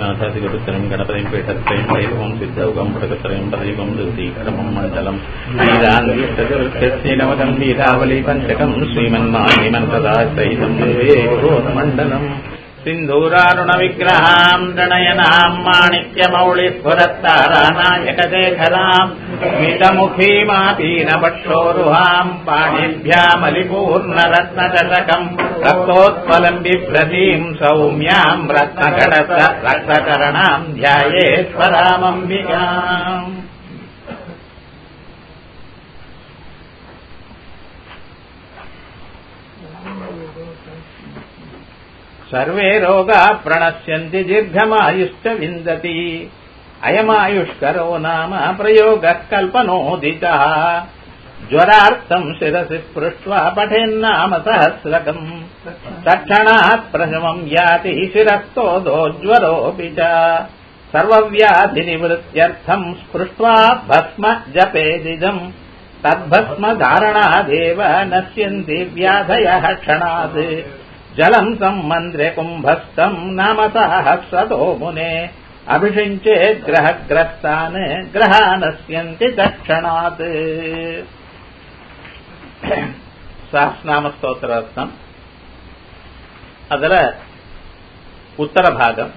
ഗണനാഥാധിപതിത്രയം ഗണപതിയും പീഠത്രയും ദൈവം സിദ്ധൗകം പടകത്രയം പദൈവം ദുർദീകരമം മണ്ഡലം ഐരാന്തീനവകം വീരാവലി പഞ്ചകം ശ്രീമന്മാനിമൻ സദാ സഹിതം മണ്ഡലം സിന്ധൂരാരുണ വിഗ്രഹാം പ്രണയനാം മാണിക്യമൗളിസ്ഫുരത്താരാനായകശേഖരാം സ്മിതമുഖീമാപീനപക്ഷോരുഹാം പാണിഭ്യാമലിപൂർണരത്നചഷകം രക്തോത്പലം ബിഭ്രതീം സൗമ്യാം രത്നകടസ രക്തചരണാം ധ്യായേശ്വരാമംബികാം सर्वे रोगा प्रणश्यन्ति दीर्घमायुश्च विन्दति अयमायुष्करो नाम प्रयोगः कल्पनोदितः ज्वरार्थम् शिरसि स्पृष्ट्वा पठेन्नाम सहस्रकम् तत्क्षणात् प्रशमम् याति शिरस्तोदो ज्वरोऽपि च सर्वव्याधिनिवृत्त्यर्थम् स्पृष्ट्वा भस्म जपेदिदम् तद्भस्म धारणादेव नश्यन्ति व्याधयः क्षणात् जलम् सम्मन्त्र्य कुम्भस्थम् नाम सहस्रतो मुने अभिषिञ्चेत् ग्रहग्रस्तान् ग्रहा नश्यन्ति तत्क्षणात् சஹஸ்நாமஸ்தோத்திரத்னம் அதுல உத்தர பாகம்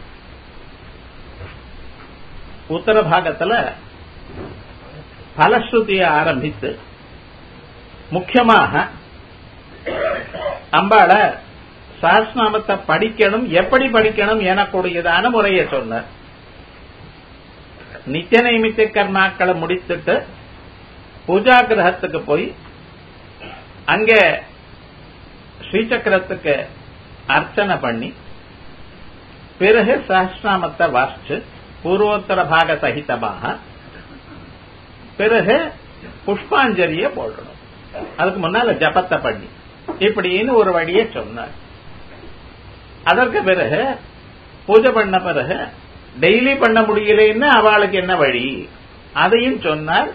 உத்தர பாகத்துல பலஸ்ருதியை ஆரம்பித்து முக்கியமாக அம்பாள சஹஸ்நாமத்தை படிக்கணும் எப்படி படிக்கணும் எனக்கூடியதான முறையை சொன்னார் நித்திய நைமித்திய கர்மாக்களை முடித்துட்டு பூஜா கிரகத்துக்கு போய் அங்க ஸ்ரீசக்கரத்துக்கு அர்ச்சனை பண்ணி பிறகு சஹஸ்நாமத்தை வாசிச்சு பூர்வோத்தர பாக சகிதமாக பிறகு புஷ்பாஞ்சலிய போடணும் அதுக்கு முன்னால ஜபத்தை பண்ணி இப்படின்னு ஒரு வழியை சொன்னார் அதற்கு பிறகு பூஜை பண்ண பிறகு டெய்லி பண்ண முடியலன்னு அவளுக்கு என்ன வழி அதையும் சொன்னார்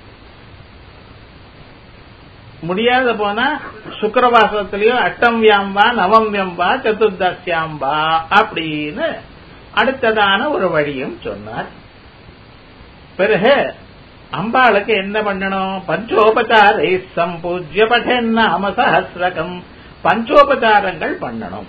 முடியாத போனா சுக்கரவாசத்திலயும் அஷ்டம்யாம் வா நவம்யம் வா சதுர்தசியாம் வா அப்படின்னு அடுத்ததான ஒரு வழியும் சொன்னார் பிறகு அம்பாளுக்கு என்ன பண்ணணும் பஞ்சோபச்சாரை சம்பூஜ்ய பఠன்னாம சஹசிரகம் பஞ்சோபச்சாரங்கள் பண்ணணும்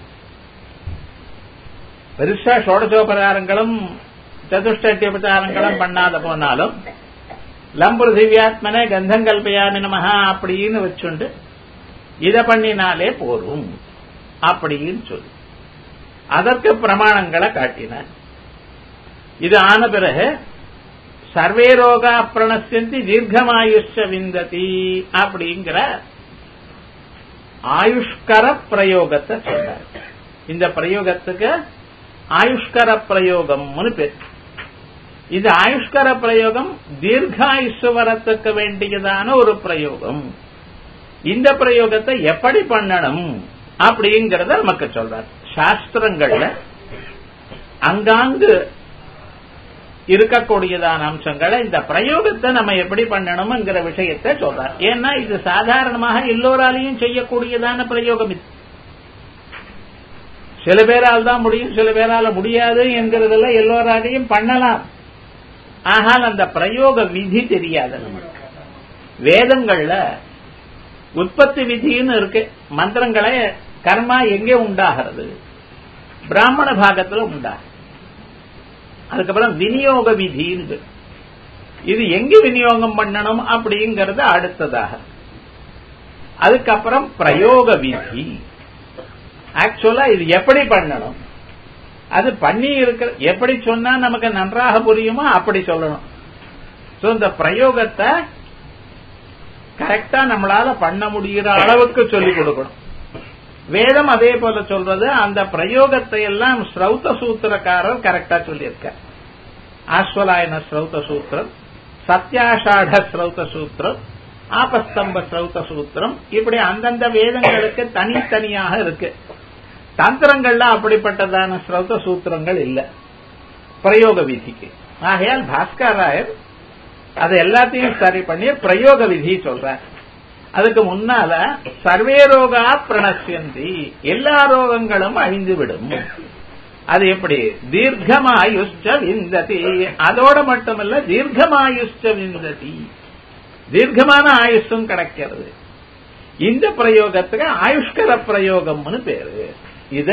பெருசா ஷோடசோபச்சாரங்களும் சதுஷ்டோபச்சாரங்களும் பண்ணாத போனாலும் லம்புருதிவியாத்மனே கந்தங்கல்பயாமி நமஹா அப்படின்னு வச்சுண்டு இத பண்ணினாலே போரும் அப்படின்னு சொல்லி அதற்கு பிரமாணங்களை காட்டினார் இது ஆன பிறகு சர்வே ரோகா பிரணசியந்தி தீர்க்கமாயுஷ விந்ததி அப்படிங்கிற ஆயுஷ்கர பிரயோகத்தை சொன்னார் இந்த பிரயோகத்துக்கு ஆயுஷ்கர பிரயோகம்னு பேர் இது ஆயுஷ்கர பிரயோகம் தீர்காயுஷ வரத்துக்கு வேண்டியதான ஒரு பிரயோகம் இந்த பிரயோகத்தை எப்படி பண்ணணும் அப்படிங்கறத நமக்கு சொல்றார் சாஸ்திரங்கள்ல அங்காங்கு இருக்கக்கூடியதான அம்சங்களை இந்த பிரயோகத்தை நம்ம எப்படி பண்ணணும்ங்கிற விஷயத்தை சொல்றார் ஏன்னா இது சாதாரணமாக எல்லோராலையும் செய்யக்கூடியதான பிரயோகம் இது சில பேரால் தான் முடியும் சில பேரால முடியாது என்கிறதுல எல்லோராலையும் பண்ணலாம் ஆனால் அந்த பிரயோக விதி தெரியாது நமக்கு வேதங்கள்ல உற்பத்தி விதின்னு இருக்கு மந்திரங்களை கர்மா எங்கே உண்டாகிறது பிராமண பாகத்துல உண்டாகும் அதுக்கப்புறம் விநியோக விதின்னு இது எங்க விநியோகம் பண்ணணும் அப்படிங்கறது அடுத்ததாக அதுக்கப்புறம் பிரயோக விதி ஆக்சுவலா இது எப்படி பண்ணணும் அது பண்ணி இருக்கிற எப்படி சொன்னா நமக்கு நன்றாக புரியுமோ அப்படி சொல்லணும் சோ இந்த பிரயோகத்தை கரெக்டா நம்மளால பண்ண முடிகிற அளவுக்கு சொல்லிக் கொடுக்கணும் வேதம் அதே போல சொல்றது அந்த பிரயோகத்தை எல்லாம் ஸ்ரௌத சூத்திரக்காரர் கரெக்டா சொல்லியிருக்க ஆஸ்வலாயன ஸ்ரௌத சூத்திரம் சத்யாஷாட ஸ்ரௌத சூத்திரம் ஆபஸ்தம்ப ஸ்ரௌத சூத்திரம் இப்படி அந்தந்த வேதங்களுக்கு தனித்தனியாக இருக்கு தந்திரங்கள்ல அப்படிப்பட்டதான ஸ்ரௌத சூத்திரங்கள் இல்ல பிரயோக விதிக்கு ஆகையால் பாஸ்கராயர் அதை எல்லாத்தையும் சரி பண்ணி பிரயோக விதி சொல்றார் அதுக்கு முன்னால சர்வே ரோகா பிரணசியந்தி எல்லா ரோகங்களும் அழிந்து விடும் அது எப்படி தீர்க்கமாயுஷ்ட விந்ததி அதோட மட்டுமல்ல தீர்க்கமாயுஷ்ட விந்ததி தீர்க்கமான ஆயுஷும் கிடைக்கிறது இந்த பிரயோகத்துக்கு ஆயுஷ்கர பிரயோகம்னு பேரு இத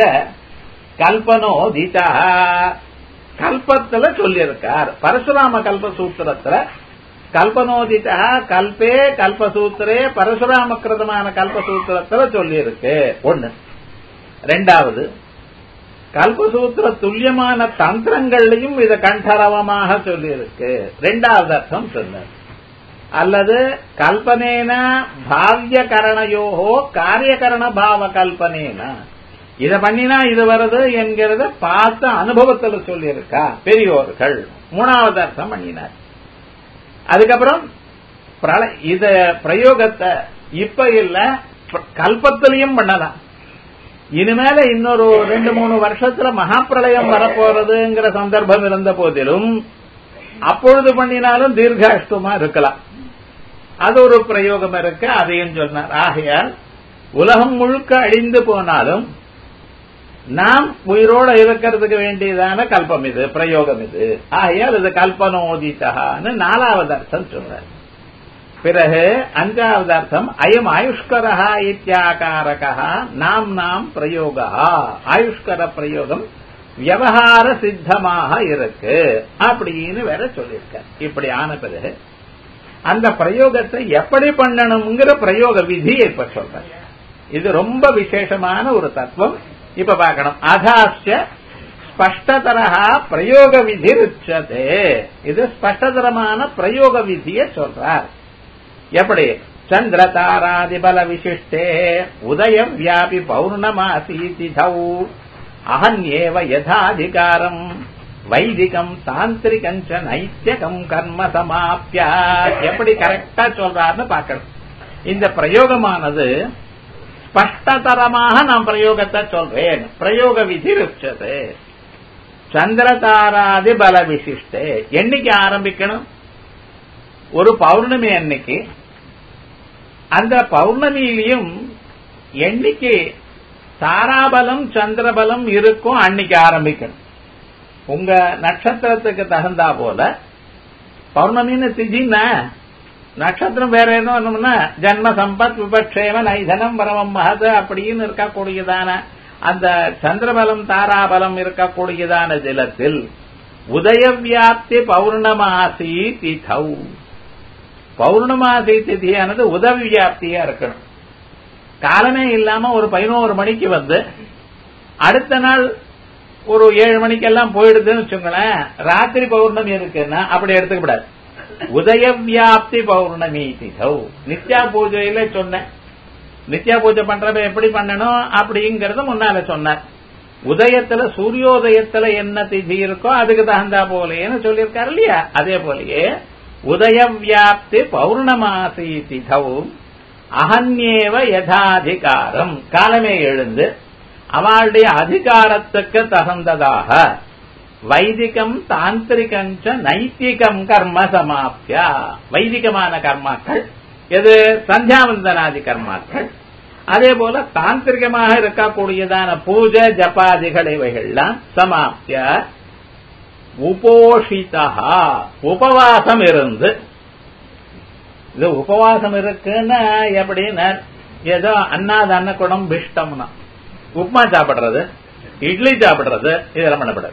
கல்பனோதிதா கல்பத்துல சொல்லியிருக்கார் பரசுராம கல்ப சூத்திரத்துல கல்பனோதிதா கல்பே கல்பசூத்திரே பரசுராமகிருதமான கல்பசூத்திரத்துல சொல்லியிருக்கு ஒண்ணு ரெண்டாவது கல்பசூத்திர துல்லியமான தந்திரங்கள்லையும் இத கண்டரவமாக சொல்லியிருக்கு ரெண்டாவது அர்த்தம் சொன்னார் அல்லது கல்பனேன பாவியகரணயோகோ காரியகரண பாவ கல்பனேன இத பண்ணினா இது வருது என்கிறத பார்த்த அனுபவத்துல சொல்லியிருக்கா பெரியோர்கள் மூணாவது அர்த்தம் பண்ணினார் அதுக்கப்புறம் பிரள- இத பிரயோகத்தை இப்ப இல்ல கல்பத்திலையும் பண்ணலாம் இனிமேல இன்னொரு ரெண்டு மூணு வருஷத்துல மகாப்பிரளயம் வரப்போறதுங்கிற சந்தர்ப்பம் இருந்த போதிலும் அப்பொழுது பண்ணினாலும் தீர்காஷ்டமா இருக்கலாம் அது ஒரு பிரயோகம் இருக்கு அதையும் சொன்னார் ஆகையால் உலகம் முழுக்க அழிந்து போனாலும் நாம் உயிரோட இருக்கிறதுக்கு வேண்டியதான கல்பம் இது பிரயோகம் இது ஆகையால் இது கல்பனோதிதகான்னு நாலாவது அர்த்தம் சொல்றார் பிறகு அஞ்சாவது அர்த்தம் அயம் ஆயுஷ்கரா இத்தியாகாரகா நாம் நாம் பிரயோகா ஆயுஷ்கர பிரயோகம் விவகார சித்தமாக இருக்கு அப்படின்னு வேற சொல்லியிருக்க இப்படி ஆன பிறகு அந்த பிரயோகத்தை எப்படி பண்ணணுங்கிற பிரயோக விதியை இப்ப சொல்றேன் இது ரொம்ப விசேஷமான ஒரு தத்துவம் இப்ப பார்க்கணும் அதாஸ்ய ஸ்பஷ்டதரா பிரயோக விதி ருச்சதே இது ஸ்பஷ்டதரமான பிரயோக விதியை சொல்றார் எப்படி சந்திர தாராதி பல விசிஷ்டே உதய வியாபி பௌர்ணமாசி திதௌ அகன்யேவ யதாதிகாரம் வைதிகம் தாந்திரிகஞ்ச நைத்தியகம் கர்ம சமாப்யா எப்படி கரெக்டா சொல்றாருன்னு பார்க்கணும் இந்த பிரயோகமானது ஸ்பஷ்டதரமாக நான் பிரயோகத்தை சொல்றேன் பிரயோக விதி ருச்சது சந்திரதாராதி பல விசிஷ்டே என்னைக்கு ஆரம்பிக்கணும் ஒரு பௌர்ணமி அன்னைக்கு அந்த பௌர்ணமியிலையும் என்னைக்கு தாராபலம் சந்திரபலம் இருக்கும் அன்னைக்கு ஆரம்பிக்கணும் உங்க நட்சத்திரத்துக்கு தகுந்தா போல பௌர்ணமின்னு திதின்னா நட்சத்திரம் வேற என்ன பண்ணணும்னா ஜன்ம சம்பத் விபக்ஷேம நைதனம் பரமம் மகது அப்படின்னு இருக்கக்கூடியதான அந்த சந்திரபலம் தாராபலம் இருக்கக்கூடியதான ஜலத்தில் உதய வியாப்தி பௌர்ணமாசி திதௌ பௌர்ணமாசி திதியானது உதவி வியாப்தியா இருக்கணும் காலமே இல்லாம ஒரு பதினோரு மணிக்கு வந்து அடுத்த நாள் ஒரு ஏழு மணிக்கெல்லாம் போயிடுதுன்னு வச்சுங்களேன் ராத்திரி பௌர்ணமி இருக்குன்னா அப்படி எடுத்துக்கப்படாது உதய வியாப்தி பௌர்ணமி திதௌ நித்யா பூஜையில சொன்னேன் நித்யா பூஜை பண்றப்ப எப்படி பண்ணணும் அப்படிங்கறத முன்னால சொன்னார் உதயத்துல சூரியோதயத்துல என்ன திதி இருக்கோ அதுக்கு தகுந்தா போலேன்னு சொல்லியிருக்காரு இல்லையா அதே போலயே உதய வியாப்தி பௌர்ணமாசி திதௌ அகன்யேவ யதாதிகாரம் காலமே எழுந்து அவளுடைய அதிகாரத்துக்கு தகுந்ததாக வைதிகம் தாந்திரிகஞ்ச நைத்திகம் கர்ம சமாப்தியா வைதிகமான கர்மாக்கள் எது சந்தியாவந்தனாதி கர்மாக்கள் அதே போல தாந்திரிகமாக இருக்கக்கூடியதான பூஜை ஜபாதிகள் இவைகள்லாம் சமாப்திய உபோஷிதா உபவாசம் இருந்து இது உபவாசம் இருக்குன்னா எப்படின்னா ஏதோ அன்னாத அன்னக்குடம் பிஷ்டம்னா உப்மா சாப்பிடுறது இட்லி சாப்பிடுறது இதெல்லாம் பண்ணப்படாது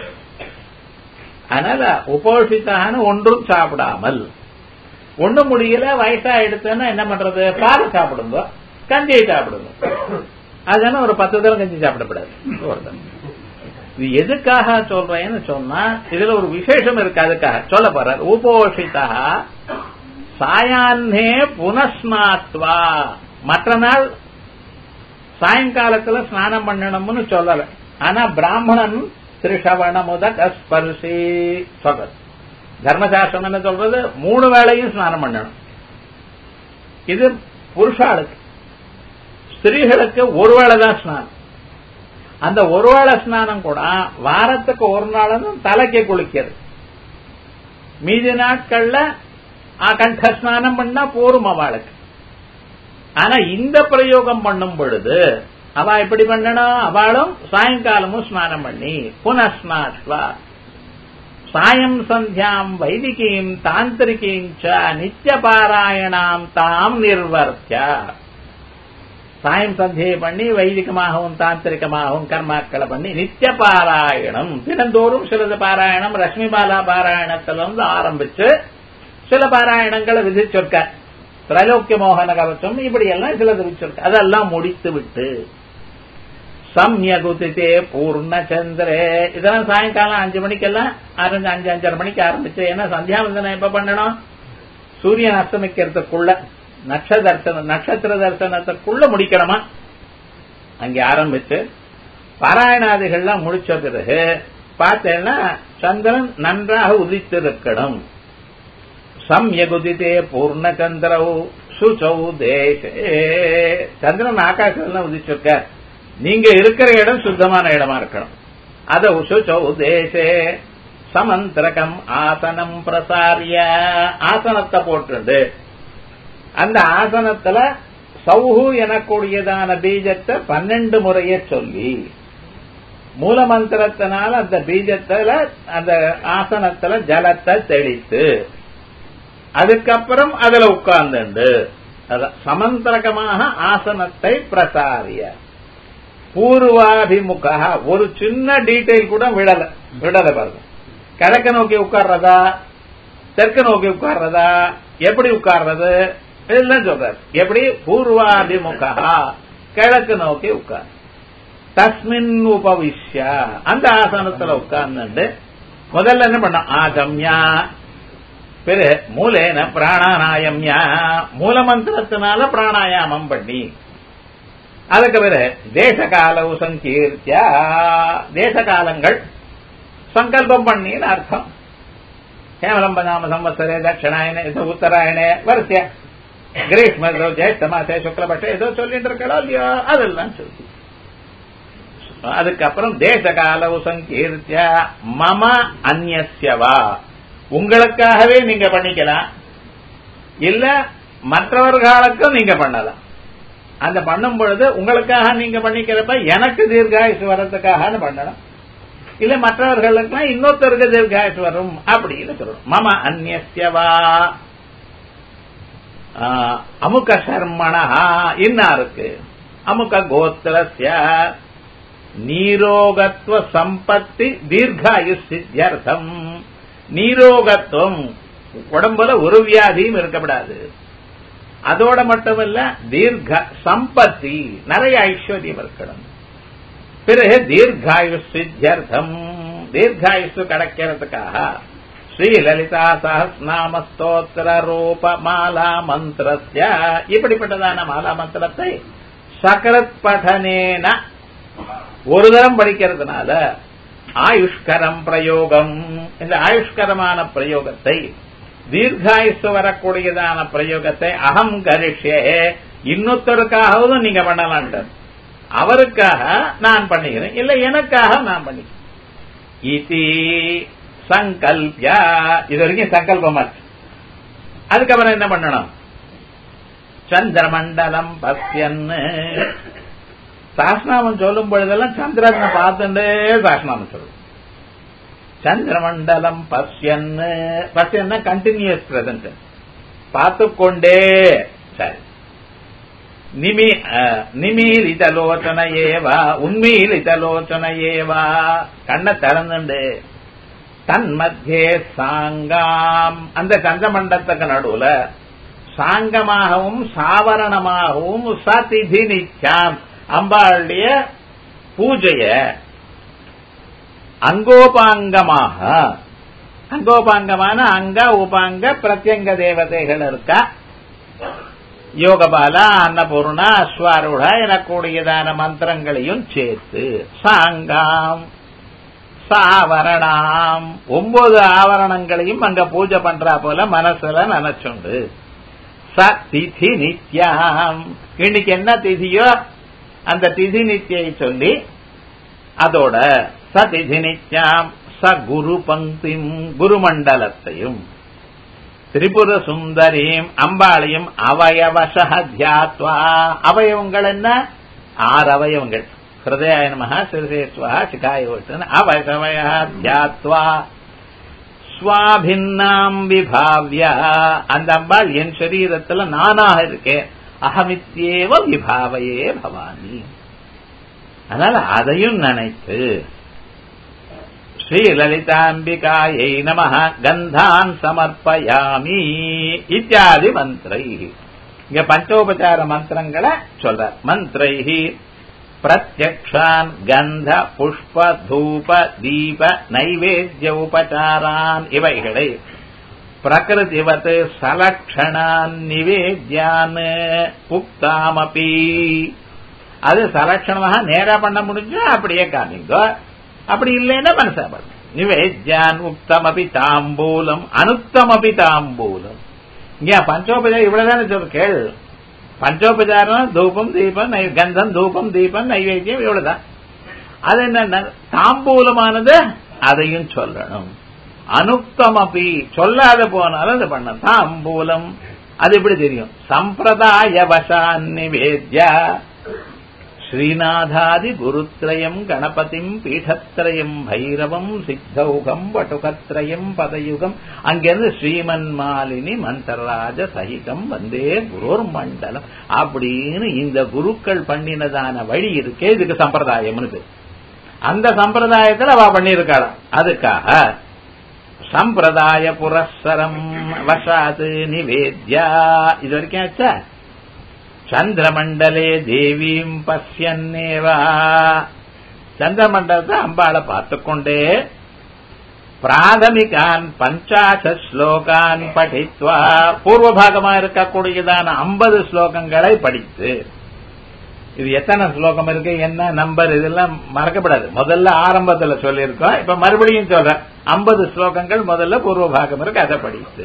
அதனால உபோஷித்தான ஒன்றும் சாப்பிடாமல் ஒண்ணும் முடியல வயசா எடுத்தோன்னா என்ன பண்றது பால் சாப்பிடுங்க கஞ்சியை சாப்பிடுங்க அதனால ஒரு பத்து தரம் கஞ்சி சாப்பிடப்படாது ஒருத்தன் இது எதுக்காக சொல்றேன்னு சொன்னா இதுல ஒரு விசேஷம் இருக்கு அதுக்காக சொல்ல போறார் உபோஷிதா சாயான்னே புனஸ்நாத்வா மற்ற நாள் சாயங்காலத்துல ஸ்நானம் பண்ணணும்னு சொல்லல ஆனா பிராமணன் திருஷவண முதக ஸ்பர்சி சொல்றது தர்மசாஸ்திரம் என்ன சொல்றது மூணு வேளையும் ஸ்நானம் பண்ணணும் இது புருஷாளுக்கு ஸ்திரீகளுக்கு ஒரு வேளை தான் ஸ்நானம் அந்த ஒரு வேளை ஸ்நானம் கூட வாரத்துக்கு ஒரு நாள் தலைக்கு குளிக்கிறது மீதி நாட்கள்ல கண்ட ஸ்நானம் பண்ணா போரும் அவளுக்கு ஆனா இந்த பிரயோகம் பண்ணும் பொழுது அவ எப்படி பண்ணணும் அவளும் சாயங்காலமும் ஸ்நானம் பண்ணி புனஸ்நாத்வா சாயம் சந்தியாம் வைதிகீம் தாந்திரிகீம் ச நித்திய பாராயணாம் தாம் நிர்வர்த்திய சாயம் சந்தியை பண்ணி வைதிகமாகவும் தாந்திரிகமாகவும் கர்மாக்களை பண்ணி நித்திய பாராயணம் தினந்தோறும் சிலது பாராயணம் ரஷ்மி பாலா பாராயணத்துல வந்து ஆரம்பிச்சு சில பாராயணங்களை விதிச்சிருக்க திரைலோக்கிய மோகன கவச்சம் இப்படி எல்லாம் சிலது விதிச்சிருக்க அதெல்லாம் முடித்து விட்டு சம்யகுதித்தே பூர்ணச்சந்திரே இதெல்லாம் சாயங்காலம் அஞ்சு மணிக்கெல்லாம் ஆரஞ்சு அஞ்சு அஞ்சரை மணிக்கு ஆரம்பிச்சு ஏன்னா சந்தியாவந்தனம் எப்ப பண்ணணும் சூரியன் அஸ்தமிக்கிறதுக்குள்ள நட்ச தர்சனம் நட்சத்திர தரிசனத்துக்குள்ள முடிக்கணுமா அங்கே ஆரம்பிச்சு பாராயணாதிகள்லாம் முடிச்ச பிறகு பார்த்தேன்னா சந்திரன் நன்றாக உதித்திருக்கணும் சம்யகுதித்தே பூர்ணச்சந்திரவு சுச்சௌ தேசே சந்திரன் ஆகாசத்துல உதிச்சிருக்க நீங்க இருக்கிற இடம் சுத்தமான இடமா இருக்கணும் அத சுச்சௌ தேசே சமந்திரகம் ஆசனம் பிரசாரிய ஆசனத்தை போட்டுண்டு அந்த ஆசனத்துல சௌஹு எனக்கூடியதான பீஜத்தை பன்னெண்டு முறைய சொல்லி மூலமந்திரத்தினால அந்த பீஜத்துல அந்த ஆசனத்துல ஜலத்தை தெளித்து அதுக்கப்புறம் அதுல உட்கார்ந்துண்டு சமந்திரகமாக ஆசனத்தை பிரசாரிய பூர்வாபிமுக ஒரு சின்ன டீட்டெயில் கூட விடல விடல பாருங்க கிழக்க நோக்கி உட்கார்றதா தெற்கு நோக்கி உட்கார்றதா எப்படி உட்கார்றது இதெல்லாம் சொல்றாரு எப்படி பூர்வாபிமுகா கிழக்கு நோக்கி உட்கார் தஸ்மின் உபவிஷ்ய அந்த ஆசனத்துல உட்கார்ந்து முதல்ல என்ன பண்ண ஆகம்யா பிற மூலேன பிராணாநாயம்யா மூலமந்திரத்தினால பிராணாயாமம் பண்ணி அதுக்கு பிறகு தேசகாலவு சங்கீர்த்தியா தேசகாலங்கள் சங்கல்பம் பண்ணின்னு அர்த்தம் கேவலம் நாம சம்வத்சரே தட்சிணாயன இது உத்தராயணே வரிசையா கிரீஷ்ம ஏதோ ஜேஷ்ட மாசே சுக்லபட்ச ஏதோ சொல்லிட்டு இருக்கோ இல்லையோ அதெல்லாம் சொல்லி அதுக்கப்புறம் தேசகாலவு சங்கீர்த்திய மம அந்நியவா உங்களுக்காகவே நீங்க பண்ணிக்கலாம் இல்ல மற்றவர்களுக்கும் நீங்க பண்ணலாம் அந்த பண்ணும் பொழுது உங்களுக்காக நீங்க பண்ணிக்கிறப்ப எனக்கு தீர்காயுசு வர்றதுக்காக பண்ணணும் இல்ல மற்றவர்களுக்கு இன்னொருத்தருக்கு தீர்காயுசு வரும் அப்படின்னு சொல்லணும் மம அந்நியவா அமுக சர்மணா இன்னாருக்கு அமுக கோத்திரஸ்ய நீரோகத்துவ சம்பத்தி தீர்காயு சித்தியர்த்தம் நீரோகத்துவம் உடம்புல ஒரு வியாதியும் இருக்கப்படாது அதோட மட்டுமல்ல தீர்க்க சம்பத்தி நிறைய ஐஸ்வர்யம் இருக்கணும் பிறகு தீர்காயு சித்தியர்த்தம் தீர்காயுசு கிடைக்கிறதுக்காக ஸ்ரீலலிதா சஹஸ்நாம ஸ்தோத்திர ரூப மாலா மந்திரஸ்ய இப்படிப்பட்டதான மாலா மந்திரத்தை சகரத் படனேன ஒரு தரம் படிக்கிறதுனால ஆயுஷ்கரம் பிரயோகம் இந்த ஆயுஷ்கரமான பிரயோகத்தை தீர்காயுசு வரக்கூடியதான பிரயோகத்தை அகம் கரிஷே இன்னொருத்தருக்காகவும் நீங்க பண்ணலான்ட்டு அவருக்காக நான் பண்ணிக்கிறேன் இல்ல எனக்காக நான் பண்ணிக்கிறேன் இதி சங்கல்பியா இது வரைக்கும் சங்கல்பமாச்சு அதுக்கப்புறம் என்ன பண்ணணும் சந்திரமண்டலம் பஸ்யன்னு சாஸ்நாமம் சொல்லும் பொழுதெல்லாம் சந்திரனை பார்த்துட்டே சாஸ்நாமம் சொல்லும் சந்திரமண்டலம் பஸ்யன்னு பஸ்யன்னா கண்டினியூஸ் பிரசன்ட் பார்த்து கொண்டே சரி நிமி நிமீலிதலோச்சன ஏவா உண்மீலிதலோச்சன ஏவா கண்ணை திறந்துண்டு தன் மத்தியே சாங்காம் அந்த சந்திரமண்டலத்துக்கு நடுவுல சாங்கமாகவும் சாவரணமாகவும் சதிதி நித்யாம் அம்பாளுடைய பூஜைய அங்கோபாங்கமாக அங்கோபாங்கமான அங்க உபாங்க பிரத்யங்க தேவதைகள் இருக்கா யோகபால அன்னபூர்ணா அஸ்வாரூட எனக்கூடியதான மந்திரங்களையும் சேர்த்து சாங்காம் சாவரணாம் ஒன்பது ஆவரணங்களையும் அங்க பூஜை பண்றா போல மனசுல நினைச்சுண்டு ச திதி நித்யாம் இன்னைக்கு என்ன திதியோ அந்த திதி நித்தியை சொல்லி அதோட ச திதி நித்யாம் ச குரு பங்கிம் குருமண்டலத்தையும் திரிபுர சுந்தரீம் அம்பாளையும் அவயவச தியாத்வா அவயவங்கள் என்ன ஆறு அவயவங்கள் ஹிருதயாய நமஹ சிறுசேஸ்வா சிகாயோஷன் அவசவய தியாத்வா ஸ்வாபின்னாம் விபாவ்ய அந்த அம்பாள் என் சரீரத்துல நானாக இருக்கேன் அகமித்யேவ விபாவையே பவானி அதனால அதையும் நினைத்து ஸ்ரீ லலிதாம்பிகாயை நம கந்தான் சமர்ப்பயாமி இத்தியாதி மந்திரை இங்க பஞ்சோபச்சார மந்திரங்களை சொல்ற மந்திரை பிரத்யக்ஷான் கந்த புஷ்ப தூப தீப நைவேத்திய உபச்சாரான் இவைகளை பிரகிருதிவத் சலக்ஷணான் நிவேத்யான் உக்தாமபி அது சலட்சணமாக நேரா பண்ண முடிஞ்சா அப்படியே காமிங்க அப்படி இல்லைன்னா மனசா பண்ணு நிவேத்யான் உக்தமபி தாம்பூலம் அனுத்தமபி தாம்பூலம் இங்க பஞ்சோபச்சாரம் இவ்வளவுதானே சொல்ற கேள் பஞ்சோபச்சாரம் தூபம் தீபம் நை- கந்தம் தூபம் தீபம் நைவேத்தியம் இவ்வளவுதான் அது என்ன தாம்பூலமானது அதையும் சொல்லணும் அனுக்தமபி சொல்லாத போனாலும் அது பண்ண தாம்பூலம் அது எப்படி தெரியும் சம்பிரதாய வசான் நிவேத்யா ஸ்ரீநாதாதி குருத்ரயம் கணபதிம் பீடத்ரயம் பைரவம் சித்தௌகம் வட்டுகத்ரயம் பதயுகம் அங்கிருந்து ஸ்ரீமன் மாலினி மந்தரராஜ சகிதம் வந்தே குருர் மண்டலம் அப்படின்னு இந்த குருக்கள் பண்ணினதான வழி இருக்கே இதுக்கு சம்பிரதாயம்னு பேரு. அந்த சம்பிரதாயத்துல அவ பண்ணியிருக்காளாம் அதுக்காக சம்பிரதாய புரஸ்சரம் வசாது நிவேத்யா இது வரைக்கும் ஆச்சா சந்திரமண்டலே தேவீம் பசியன்னேவா சந்திரமண்டலத்தை அம்பாளை பார்த்துக்கொண்டே பிராதமிகான் பஞ்சாச ஸ்லோகான் படித்வா பூர்வபாகமா இருக்கக்கூடியதான ஐம்பது ஸ்லோகங்களை படித்து இது எத்தனை ஸ்லோகம் இருக்கு என்ன நம்பர் இதெல்லாம் மறக்கப்படாது முதல்ல ஆரம்பத்துல சொல்லியிருக்கோம் இப்ப மறுபடியும் சொல்றேன் ஐம்பது ஸ்லோகங்கள் முதல்ல பூர்வபாகம் இருக்கு அதை படித்து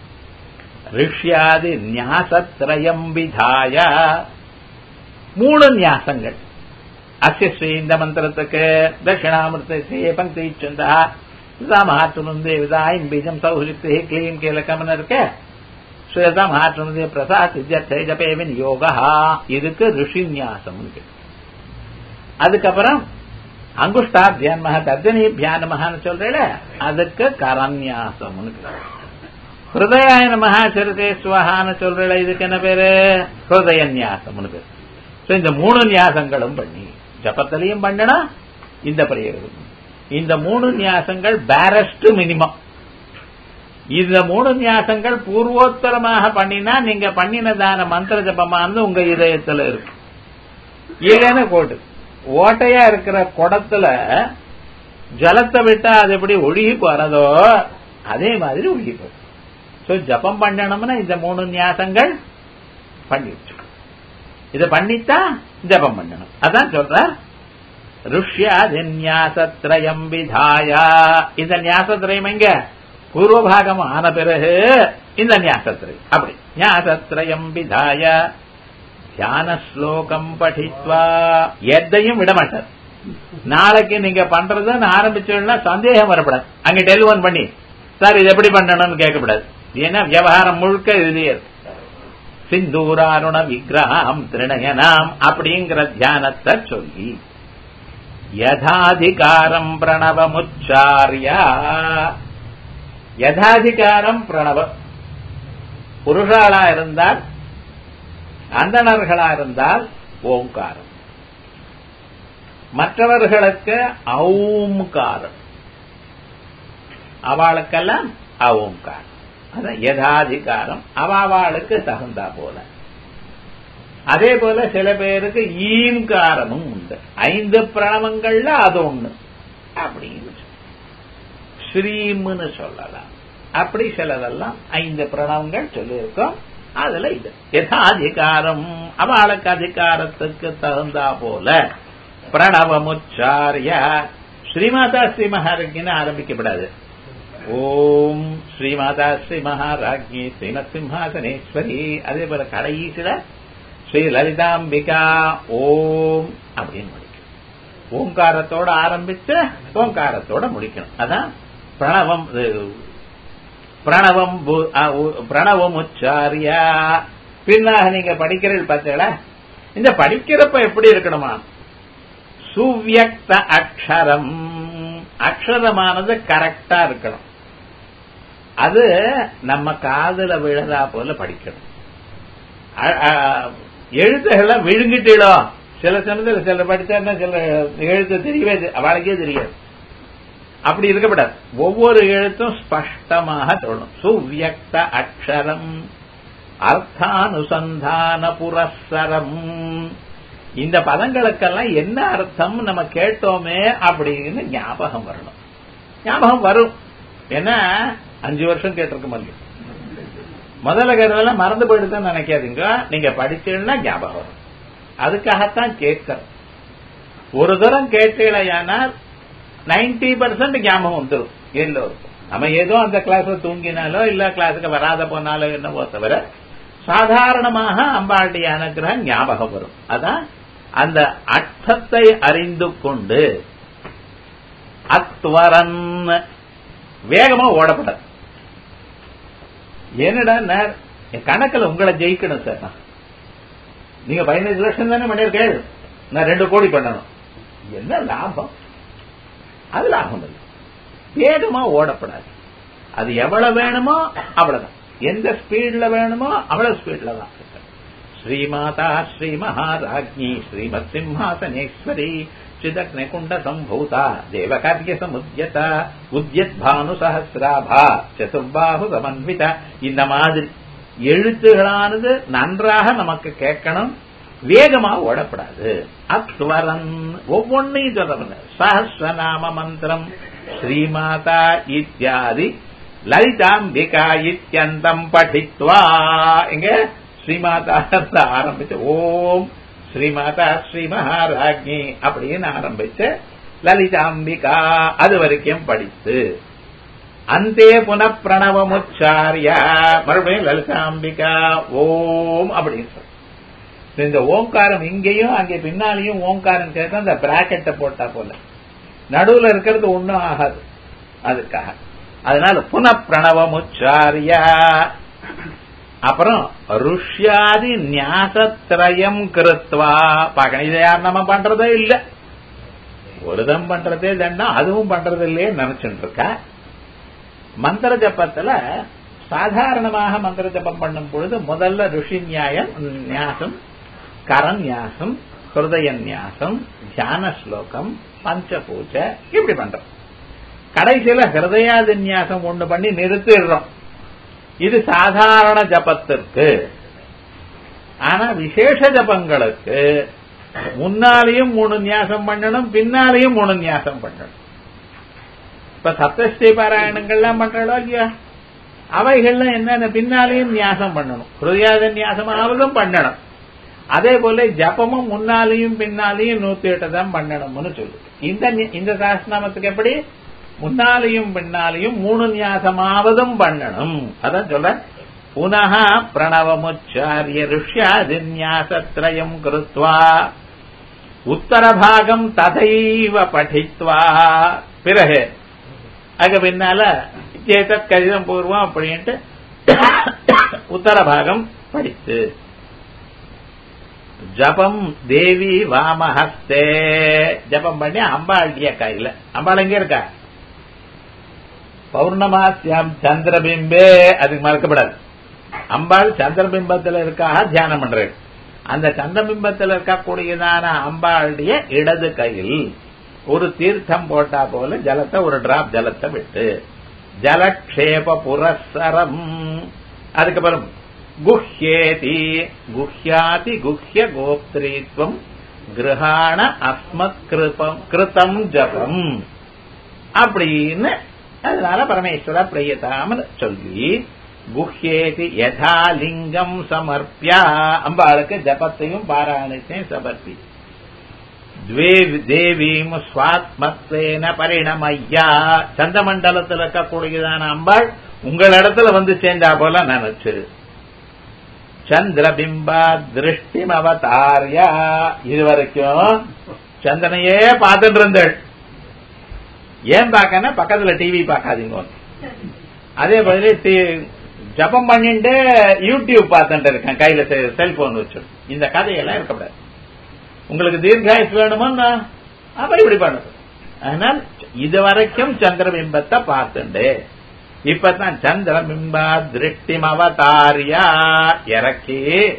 ரிஷ்யாதி நியாசத்ரயம் விதாய மூணு நியாசங்கள் அஸ்ய ஸ்ரீ இந்த மந்திரத்துக்கு தட்சிணாமிருத்த பங்கி சந்தா மகாத்மந்தே விதாயின் பீஜம் சௌஹித்தே கிளீம் கீழக்கம்னு இருக்க ஸ்வேதா மகாத்மந்தே பிரசாத் சித்தியர்த்தை ஜபே விநியோகா இதுக்கு ரிஷி நியாசம் அதுக்கப்புறம் அங்குஷ்டாபியான் மகா தர்ஜனிபியான் மகான்னு சொல்றேல அதுக்கு கரநியாசம்னு பேரு. ஹிருதயாய நமஹா சரிதே ஸ்வஹான்னு சொல்றல இதுக்கு என்ன பேரு ஹிருதய நியாசம்னு பேரு So, இந்த மூணு நியாசங்களும் பண்ணி ஜபத்திலையும் பண்ணணும் இந்த பிரயோகம் இந்த மூணு நியாசங்கள் பேரஸ்ட் மினிமம் இந்த மூணு நியாசங்கள் பூர்வோத்தரமாக பண்ணினா நீங்க பண்ணினதான மந்திர ஜபமானது உங்க இதயத்துல இருக்கு இல்லைன்னு போட்டு ஓட்டையா இருக்கிற குடத்துல ஜலத்தை விட்டா அது எப்படி ஒழுகி போறதோ அதே மாதிரி ஒழுகி போகும் சோ ஜபம் பண்ணணும்னா இந்த மூணு நியாசங்கள் பண்ணிட்டு இத பண்ணித்தான் ஜபம் பண்ணணும் அதான் சொல்ற ருஷ்யாதின்யாசத்ரயம் விதாயா இந்த ஞாசத்ரயம் எங்க பூர்வபாகம் ஆன பிறகு இந்த ஞாசத்ரயம் அப்படி ஞாசத்ரயம் விதாய தியான ஸ்லோகம் படித்வா எதையும் விடமாட்டார் நாளைக்கு நீங்க பண்றதுன்னு ஆரம்பிச்சோம்னா சந்தேகம் வரப்படாது அங்க டெலிபோன் பண்ணி சார் இது எப்படி பண்ணணும்னு கேட்கக்கூடாது ஏன்னா விவகாரம் முழுக்க இதுலயே இருக்கு சிந்தூராருண விக்கிரகம் திருணயனாம் அப்படிங்கிற தியானத்தை சொல்லி யதாதிகாரம் பிரணவமுச்சாரியா யதாதிகாரம் பிரணவம் புருஷாளா இருந்தால் அந்தணர்களா இருந்தால் ஓங்காரம் மற்றவர்களுக்கு ஔம்காரம் அவளுக்கெல்லாம் அவோங்காரம் அதான் யதாதிகாரம் அவாவாளுக்கு தகுந்தா போல அதே போல சில பேருக்கு ஈம்காரமும் உண்டு ஐந்து பிரணவங்கள்ல அது ஒண்ணு அப்படின்னு சொல்லு. ஸ்ரீம்னு சொல்லலாம் அப்படி சிலதெல்லாம் ஐந்து பிரணவங்கள் சொல்லியிருக்கோம் அதுல இது யதாதிகாரம் அவளுக்கு அதிகாரத்துக்கு தகுந்தா போல பிரணவமுச்சாரிய ஸ்ரீமாதா ஸ்ரீ மகாராஜின்னு ஆரம்பிக்கப்படாது ஓம் ஸ்ரீமாதா ஸ்ரீ மகாராஜி ஸ்ரீமத் சிம்ஹாசனேஸ்வரி அதே போல கடைசியில ஸ்ரீ லலிதாம்பிகா ஓம் அப்படின்னு முடிக்கும் ஓங்காரத்தோட ஆரம்பிச்சு ஓங்காரத்தோட முடிக்கணும் அதான் பிரணவம் இது, பிரணவம் பு- அ, உ- பிரணவம் உச்சாரியா பின்னாக நீங்க படிக்கிறீர்கள் பார்த்தீங்களா இந்த படிக்கிறப்ப எப்படி இருக்கணுமா சுவியக்த அக்ஷரம் அக்ஷரமானது கரெக்டா இருக்கணும் அது நம்ம காதுல விழதா போல படிக்கணும் எழுத்துகளை விழுங்கிட்டீளோ சில சமயத்தில் சில படிச்சா சில எழுத்து தெரியவே அவளுக்கே தெரியாது அப்படி இருக்கக்கூடாது ஒவ்வொரு எழுத்தும் ஸ்பஷ்டமாக தோணும் சுவியக்த அக்ஷரம் அர்த்தானுசந்தான புரஸ்ஸரம் இந்த பதங்களுக்கெல்லாம் என்ன அர்த்தம் நம்ம கேட்டோமே அப்படின்னு ஞாபகம் வரணும் ஞாபகம் வரும் ஏன்னா அஞ்சு வருஷம் கேட்டிருக்க மாதிரி முதல்ல கேட்டதெல்லாம் மறந்து போயிடுதுன்னு நினைக்காதீங்க நீங்க படிச்சீங்கன்னா ஞாபகம் வரும் அதுக்காகத்தான் கேட்கறோம் ஒரு தரம் கேட்டீங்களேயானால் நைன்டி பர்சன்ட் ஞாபகம் வந்துடும் எல்லோருக்கும் நம்ம ஏதோ அந்த கிளாஸ்ல தூங்கினாலோ இல்ல கிளாஸுக்கு வராத போனாலோ என்னவோ தவிர சாதாரணமாக அம்பாளுடைய அனுகிரகம் ஞாபகம் வரும் அதான் அந்த அர்த்தத்தை அறிந்து கொண்டு அத்வரன் வேகமா ஓடப்படாது என்னடா என் கணக்கில் உங்களை ஜெயிக்கணும் சார் நான் நீங்க பதினஞ்சு லட்சம் தானே பண்ணிருக்கேன் நான் ரெண்டு கோடி பண்ணணும் என்ன லாபம் அது லாபம் இல்லை வேகமா ஓடப்படாது அது எவ்வளவு வேணுமோ அவ்வளவுதான் எந்த ஸ்பீட்ல வேணுமோ அவ்வளவு ஸ்பீட்ல தான் ஸ்ரீமாதா ஸ்ரீ மகாராஜ்ஞி ஸ்ரீமத் சிம்ஹாசனேஸ்வரி சிதக்ன குண்ட சம்பூதா தேவகாரிய சமுத்தியத உத்யத் பானு சஹசிராபா சதுர்பாகு சமன்விதா இந்த மாதிரி எழுத்துகளானது நன்றாக நமக்கு கேட்கணும் வேகமா ஓடப்படாது அத்வரன் ஒவ்வொன்னையும் சொல்ற சஹசிரநாம மந்திரம் ஸ்ரீமாதா இத்தியாதி லலிதாம்பிகா இத்தியந்தம் படித்வா எங்க ஸ்ரீமாதா ஆரம்பிச்சு ஓம் ஸ்ரீமாதா ஸ்ரீ மகாராஜ்ஞி அப்படின்னு ஆரம்பிச்சு லலிதாம்பிகா அது வரைக்கும் படித்து அந்தே புன பிரணவமுச்சாரிய மறுபடியும் லலிதாம்பிகா ஓம் அப்படின்னு சொல்லு இந்த ஓங்காரம் இங்கேயும் அங்கே பின்னாலையும் ஓங்காரம் சேர்த்து அந்த பிராக்கெட்டை போட்டா போல நடுவுல இருக்கிறது ஒன்னும் ஆகாது அதுக்காக அதனால புன பிரணவமுச்சாரிய அப்புறம் ருஷ்யாதி நியாசத்திரயம் கிருத்வா பார்க்கணும் இதை யார் நம்ம பண்றதே இல்ல ஒருதம் பண்றதே இல்லைன்னா அதுவும் பண்றது இல்லையே நினைச்சுட்டு இருக்கா மந்திர ஜப்பத்துல சாதாரணமாக மந்திர ஜப்பம் பண்ணும் பொழுது முதல்ல ருஷி நியாயம் நியாசம் கரநியாசம் ஹிருதய நியாசம் தியான ஸ்லோகம் பஞ்சபூஜ இப்படி பண்றோம் கடைசியில ஹிருதயாதி நியாசம் ஒண்ணு பண்ணி நிறுத்திடுறோம் இது சாதாரண ஜபத்திற்கு ஆனா விசேஷ ஜபங்களுக்கு முன்னாலேயும் மூணு நியாசம் பண்ணணும் பின்னாலேயும் மூணு நியாசம் பண்ணணும் இப்ப சப்தஸ்ரீ பாராயணங்கள்லாம் பண்றோம் இல்லையா அவைகள்லாம் என்னென்ன பின்னாலேயும் நியாசம் பண்ணணும் ஹிருதயாத நியாசமாவதும் பண்ணணும் அதே போல ஜபமும் முன்னாலேயும் பின்னாலேயும் நூத்தி எட்டு தான் பண்ணணும்னு சொல்லு இந்த இந்த சாஸ்திரநாமத்துக்கு எப்படி முன்னாலேயும் பின்னாலேயும் மூணு நியாசமாவதும் பண்ணணும் அதான் சொல்ற புனः பிரணவமுச்சாரிய ருஷ்யாதி நியாசத்ரயம் கிருத்வா உத்தரபாகம் ததைவ படித்வா பிறகு அதுக்கு பின்னால சேதத் கடிதம் பூர்வம் அப்படின்ட்டு உத்தரபாகம் படித்து ஜபம் தேவி வாமஹஸ்தே ஜபம் பண்ணி அம்பாளுடைய கையில அம்பாள் எங்க இருக்கா பௌர்ணமாசியாம் சந்திரபிம்பே அதுக்கு மறக்கப்படாது அம்பாள் சந்திரபிம்பத்தில் இருக்காக தியானம் பண்றேன் அந்த சந்திரபிம்பத்தில் இருக்கக்கூடியதான அம்பாளுடைய இடது கையில் ஒரு தீர்த்தம் போட்டா போல ஜலத்தை ஒரு டிராப் ஜலத்தை விட்டு ஜலக்ஷேப புரஸ்சரம் அதுக்கப்புறம் குஹ்யேதி குஹ்யாதி குஹ்ய கோப்திரித்வம் கிரகாண அஸ்மத் கிருபம் கிருத்தம் ஜபம் அப்படின்னு அதனால பரமேஸ்வர பிரியதாமன் சொல்லி குஹ்யேதி யதா லிங்கம் சமர்ப்பியா அம்பாளுக்கு ஜபத்தையும் பாராயணத்தையும் சமர்ப்பி தேவீம் சுவாத்மத்வேன பரிணமையா சந்திரமண்டலத்தில் இருக்கக்கூடியதான அம்பாள் உங்களிடத்துல வந்து சேர்ந்தா போல நினைச்சு சந்திரபிம்பா திருஷ்டிம் அவதாரியா இது வரைக்கும் சந்திரனையே பார்த்துட்டு இருந்தேள் ஏன் பார்க்கனா பக்கத்துல டிவி பார்க்காதீங்க அதே மாதிரி ஜபம் பண்ணிட்டு யூடியூப் பார்த்துட்டு இருக்கேன் கையில செல்போன் வச்சு இந்த கதையெல்லாம் இருக்கக்கூடாது உங்களுக்கு தீர்காயுஸ் வேணுமோ அப்ப இப்படி பண்ணுது அதனால் இது வரைக்கும் சந்திரபிம்பத்தை பார்த்துண்டு இப்பதான் சந்திரபிம்பா திருஷ்டிம் அவதாரியா இறக்கி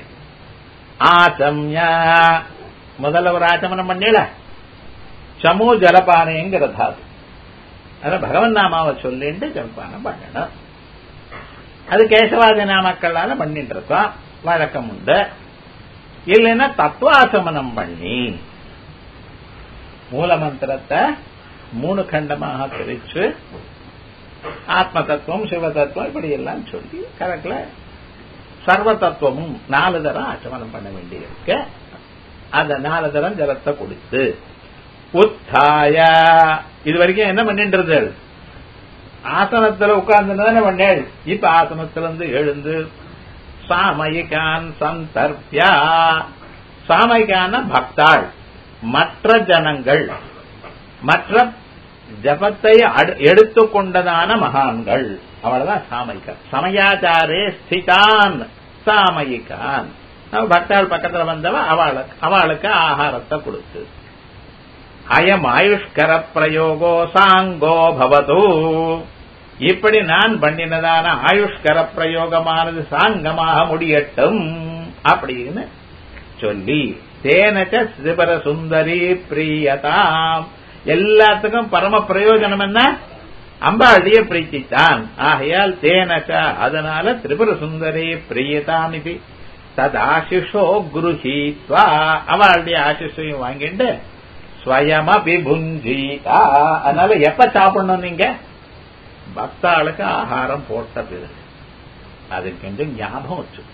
ஆசம்யா முதல்ல ஒரு ஆச்சமனம் பண்ணல சமு ஜலபானைங்கிறது அது அத பகவன் நாமாவை சொல்லிட்டு ஜலபானம் பண்ணணும் அது கேசவாதி நாமக்களால பண்ணிட்டு இருக்கோம் வழக்கம் உண்டு இல்லைன்னா தத்துவாசமனம் பண்ணி மூலமந்திரத்தை மூணு கண்டமாக பிரிச்சு ஆத்ம தத்துவம் சிவ தத்துவம் இப்படி எல்லாம் சொல்லி கரெக்ட்ல சர்வ தத்துவமும் நாலு தரம் ஆச்சமனம் பண்ண வேண்டியிருக்கு அந்த நாலு தரம் ஜலத்தை கொடுத்து உத்தாய இது வரைக்கும் என்ன பண்ணின்றது ஆசனத்துல உட்கார்ந்து தானே பண்ணேள் இப்ப ஆசனத்துல இருந்து எழுந்து சாமயிகான் சந்தர்பியா சாமயிகான பக்தாள் மற்ற ஜனங்கள் மற்ற ஜபத்தை எடுத்துக்கொண்டதான மகான்கள் அவளதான் சாமயிகா சமயாச்சாரே ஸ்திதான் சாமயிகான் பக்தாள் பக்கத்துல வந்தவ அவளுக்கு அவளுக்கு ஆகாரத்தை கொடுத்து அயம் ஆயுஷ்கர பிரயோகோ சாங்கோ பவது இப்படி நான் பண்ணினதான ஆயுஷ்கர பிரயோகமானது சாங்கமாக முடியட்டும் அப்படின்னு சொல்லி தேனச்ச சிவர சுந்தரி பிரியதாம் எல்லாத்துக்கும் பரம பிரயோஜனம் என்ன அம்பாளுடைய பிரீத்தித்தான் ஆகையால் தேனச்ச அதனால திரிபுர சுந்தரி பிரியதாம் இது தது ஆசிஷோ குருஹீத்வா அவளுடைய ஆசிஷையும் வாங்கிட்டு ஸ்வயமபி புஞ்சீதா அதனால எப்ப சாப்பிடணும் நீங்க பக்தாளுக்கு ஆகாரம் போட்ட பிறகு அது கொஞ்சம் ஞாபகம் வச்சு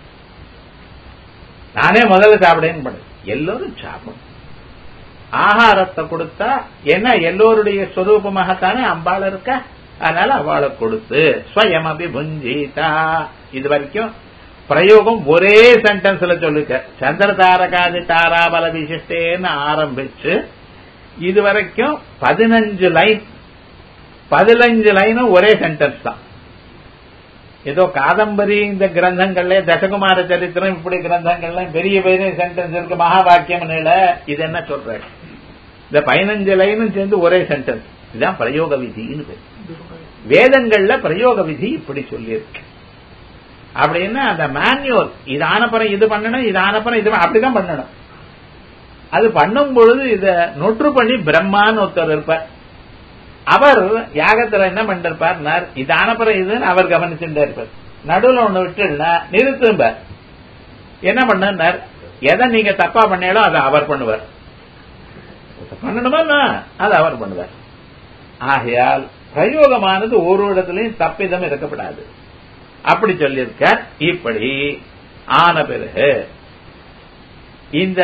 நானே முதல்ல சாப்பிடேன்னு பண்ணு எல்லோரும் சாப்பிடணும் ஆகாரத்தை கொடுத்தா என்ன எல்லோருடைய ஸ்வரூபமாகத்தானே அம்பாள் இருக்க அதனால அவளை கொடுத்து ஸ்வயமபி புஞ்சீதா இது வரைக்கும் பிரயோகம் ஒரே சென்டென்ஸ்ல சொல்லுக்க சந்திர தாரகாதி தாராபல விசிஷ்டேன்னு ஆரம்பிச்சு இது வரைக்கும் பதினஞ்சு லைன் பதினஞ்சு லைனும் ஒரே சென்டென்ஸ் தான் ஏதோ காதம்பரி இந்த கிரந்தங்கள்ல தசகுமார சரித்திரம் இப்படி கிரந்தங்கள்ல பெரிய பெரிய சென்டென்ஸ் இருக்கு மகா வாக்கியம் இது என்ன சொல்ற இந்த பதினஞ்சு லைனும் சேர்ந்து ஒரே சென்டென்ஸ் இதுதான் பிரயோக விதின்னு பேர் வேதங்கள்ல பிரயோக விதி இப்படி சொல்லியிருக்கு அப்படின்னா அந்த மேன்யூல் இது ஆனப்புறம் இது பண்ணணும் இது ஆனப்புறம் இது அப்படிதான் பண்ணணும் அது பண்ணும் பொழுது இத நொற்று பண்ணி பிரம்மான்னு ஒருத்தர் இருப்பார் அவர் யாகத்துல என்ன பண்ணிருப்பார் இது ஆனப்புறம் இதுன்னு அவர் கவனிச்சுட்டே இருப்பார் நடுவில் ஒண்ணு விட்டுனா நிறுத்தும்பார் என்ன பண்ணார் எதை நீங்க தப்பா பண்ணாலும் அதை அவர் பண்ணுவார் பண்ணணுமா அது அவர் பண்ணுவார் ஆகையால் பிரயோகமானது ஒரு இடத்துலயும் தப்பிதம் இருக்கப்படாது அப்படி சொல்லியிருக்க இப்படி ஆன பிறகு இந்த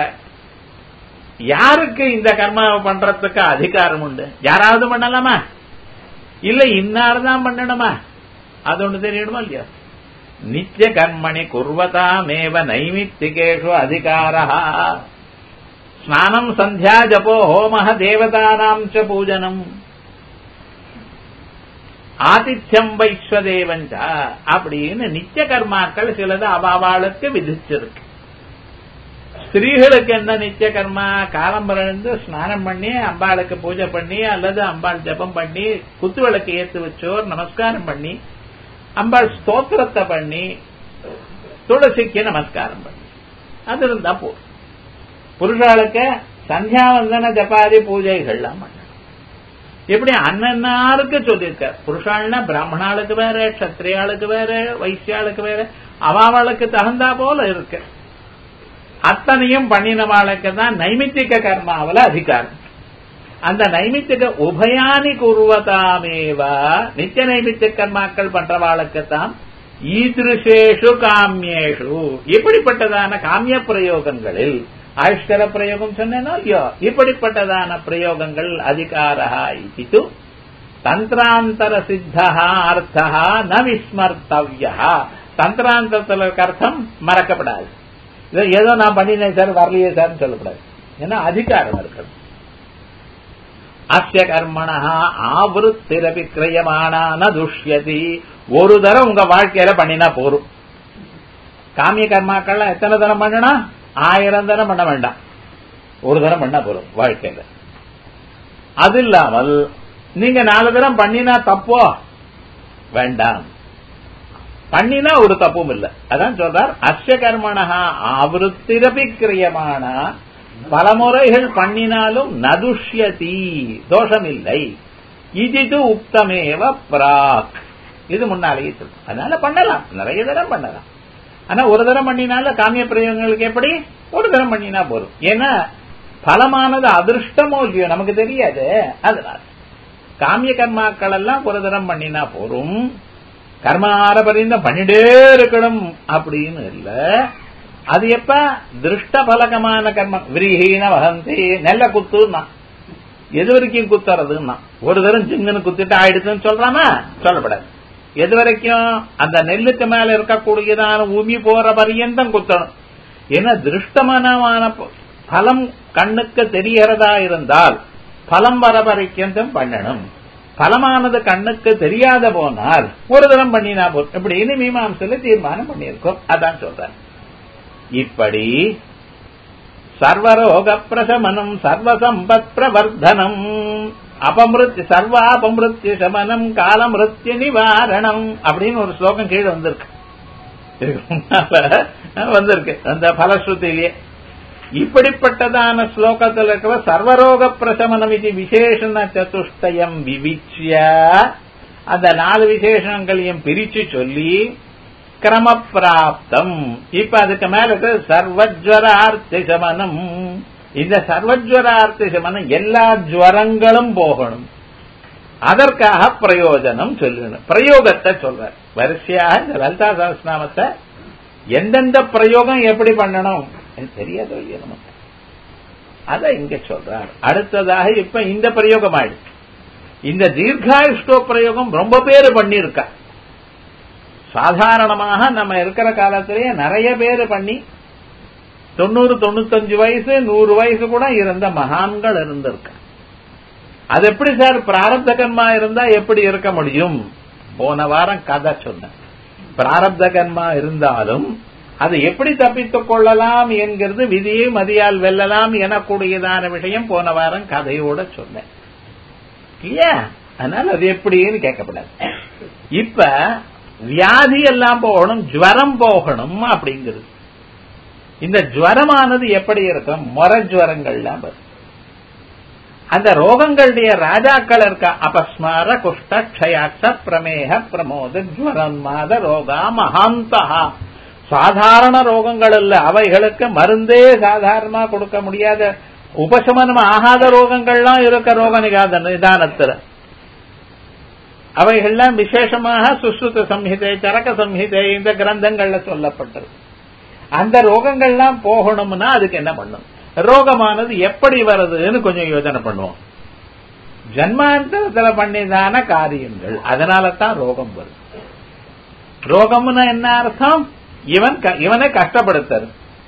யாருக்கு இந்த கர்மாவை பண்றதுக்கு அதிகாரம் உண்டு யாராவது பண்ணலாமா இல்ல இன்னார் தான் பண்ணணுமா அது ஒண்ணு தெரியணுமா இல்லையா நித்திய கர்மணி குர்வதாமேவ நைமித்திகேஷு அதிகாரா ஸ்நானம் சந்தியா ஜபோ ஹோம தேவதானாம் ச பூஜனம் ஆதித்யம் வைஸ்வதேவஞ்ச அப்படின்னு நித்திய கர்மாக்கள் சிலது அவாவாளுக்கு விதிச்சிருக்கு ஸ்திரீகளுக்கு என்ன நித்திய கர்மா காலம்பரந்து ஸ்நானம் பண்ணி அம்பாளுக்கு பூஜை பண்ணி அல்லது அம்பாள் ஜபம் பண்ணி குத்துவிளக்கு ஏத்து வச்சோர் நமஸ்காரம் பண்ணி அம்பாள் ஸ்தோத்திரத்தை பண்ணி துளசிக்கு நமஸ்காரம் பண்ணி அது இருந்தா போதும் புருஷாளுக்கு சந்தியாவந்தன ஜபாதி பூஜைகள்லாம் பண்ணணும் இப்படி அண்ணன்னாருக்கு சொல்லியிருக்க புருஷாள்னா பிராமணாளுக்கு வேற கத்திரியாளுக்கு வேற வைசியாளுக்கு வேற அவாவாளுக்கு தகுந்தா போல இருக்கு அத்தனையும் பண்ணினவாளுக்கு தான் நைமித்திக கர்மாவில அதிகாரம் அந்த நைமித்திக உபயானி குருவதாமேவா நித்திய நைமித்திக கர்மாக்கள் பண்றவாளுக்கு தான் ஈதிருஷேஷு காமியேஷு இப்படிப்பட்டதான காமிய பிரயோகங்களில் ஆயுஷ்கர பிரயோகம் சொன்னேனோ இல்லையோ இப்படிப்பட்டதான பிரயோகங்கள் அதிகாரா இது தந்திராந்தர சித்தா அர்த்தா ந விஸ்மர்த்தவிய தந்திராந்தரத்தில் அர்த்தம் மறக்கப்படாது இதை ஏதோ நான் பண்ணினேன் சார் வரலையே சார் சொல்லக்கூடாது ஏன்னா அதிகாரம் இருக்கிறது அஸ்ய கர்மணா ஆவருத்திரபி கிரயமானான துஷ்யதி ஒரு தரம் உங்க வாழ்க்கையில பண்ணினா போரும் காமிய கர்மாக்கள்லாம் எத்தனை தரம் பண்ணணும் ஆயிரம் தரம் பண்ண வேண்டாம் ஒரு தரம் பண்ணா போதும் வாழ்க்கையில அது இல்லாமல் நீங்க நாலு தரம் பண்ணினா தப்போ வேண்டாம் பண்ணினா ஒரு தப்பும் இல்ல அதான் சொல்றார் அஸ்ய கர்மணா ஆவருத்திரபி கிரியமான பல முறைகள் பண்ணினாலும் நதுஷ்யதி தோஷம் இல்லை இது உக்தமேவ பிராக் இது முன்னாலேயே சொல்லும் அதனால பண்ணலாம் நிறைய தரம் பண்ணலாம் ஆனா ஒரு தரம் பண்ணினால காமிய பிரயோகங்களுக்கு எப்படி ஒரு தரம் பண்ணினா போதும் ஏன்னா பலமானது அதிர்ஷ்டமோ இல்லையோ நமக்கு தெரியாது அதனால காமிய கர்மாக்கள் எல்லாம் ஒரு தரம் பண்ணினா போரும் கர்மார பரிந்தம் பண்ணிட்டே இருக்கணும் அப்படின்னு இல்ல அது எப்ப திருஷ்ட பலகமான கர்மம் விரிஹீன வகந்தி நெல்ல குத்துன்னா எது வரைக்கும் குத்துறதுன்னா ஒரு தரம் ஜிங்குன்னு குத்திட்டு ஆயிடுச்சுன்னு சொல்றானா சொல்லப்படாது எது வரைக்கும் அந்த நெல்லுக்கு மேல இருக்கக்கூடியதான உமி போற பரியந்தம் குத்தணும் ஏன்னா திருஷ்டமான பலம் கண்ணுக்கு தெரிகிறதா இருந்தால் பலம் வர பறிக்கந்தும் பண்ணணும் பலமானது கண்ணுக்கு தெரியாத போனால் ஒரு தரம் பண்ணினா போதும் இப்படின்னு மீமாம்சல தீர்மானம் பண்ணியிருக்கோம் அதான் சொல்றேன் இப்படி சர்வரோக பிரசமனம் சர்வசம்பத் பிரவர்தனம் அபமிருத்தி சர்வாபமிருத்திய சமனம் காலமிருத்திய நிவாரணம் அப்படின்னு ஒரு ஸ்லோகம் கீழே வந்திருக்கு வந்திருக்கு அந்த பலஸ்ருதியிலேயே இப்படிப்பட்டதான ஸ்லோகத்தில் இருக்கிற சர்வரோக பிரசமனம் இது விசேஷண சதுஷ்டயம் விவிச்சிய அந்த நாலு விசேஷங்களையும் பிரிச்சு சொல்லி கிரமப்பிராப்தம் இப்ப அதுக்கு மேல இருக்கு சர்வஜ்வரார்த்தி சமனம் இந்த சர்வஜ்வரார்த்தி சமனம் எல்லா ஜுவரங்களும் போகணும் அதற்காக பிரயோஜனம் சொல்லணும் பிரயோகத்தை சொல்ற வரிசையாக இந்த லலிதா சகஸ்நாமத்தை எந்தெந்த பிரயோகம் எப்படி பண்ணணும் தெரியாதோ இல்லையா நமக்கு அத இங்க சொல்றார் அடுத்ததாக இப்ப இந்த பிரயோகம் ஆயிடுச்சு இந்த தீர்காயுஷ்டோ பிரயோகம் ரொம்ப பேர் பண்ணியிருக்கா சாதாரணமாக நம்ம இருக்கிற காலத்திலேயே நிறைய பேர் பண்ணி தொண்ணூறு தொண்ணூத்தஞ்சு வயசு நூறு வயசு கூட இருந்த மகான்கள் இருந்திருக்க அது எப்படி சார் பிராரப்த கர்மா இருந்தா எப்படி இருக்க முடியும் போன வாரம் கதை சொன்னேன் பிராரப்த கர்மா இருந்தாலும் அது எப்படி தப்பித்துக் கொள்ளலாம் என்கிறது விதியை மதியால் வெல்லலாம் எனக்கூடியதான விஷயம் போன வாரம் கதையோட சொன்னேன் இல்லையா அதனால அது எப்படின்னு கேட்கப்படாது இப்ப வியாதி எல்லாம் போகணும் ஜுவரம் போகணும் அப்படிங்கிறது இந்த ஜுவரமானது எப்படி இருக்கும் மொர ஜுவரங்கள்லாம் வரும் அந்த ரோகங்களுடைய ராஜாக்கள் இருக்க அபஸ்மார குஷ்ட க்ஷயாட்ச பிரமேக பிரமோத ஜுவரன்மாத ரோகா மகாந்தகா சாதாரண ரோகங்கள் இல்ல அவைகளுக்கு மருந்தே சாதாரணமா கொடுக்க முடியாத உபசமனம் ஆகாத ரோகங்கள்லாம் இருக்க ரோக நிகாத நிதானத்துல அவைகள்லாம் விசேஷமாக சுஸ்ருத சம்ஹிதை சரக சம்ஹிதை இந்த கிரந்தங்கள்ல சொல்லப்பட்டது அந்த ரோகங்கள்லாம் போகணும்னா அதுக்கு என்ன பண்ணும் ரோகமானது எப்படி வருதுன்னு கொஞ்சம் யோசனை பண்ணுவோம் ஜன்மாந்தரத்துல பண்ணிதான காரியங்கள் அதனால தான் ரோகம் வருது ரோகம்னா என்ன அர்த்தம் இவன் இவனை கஷ்டப்படுத்துறது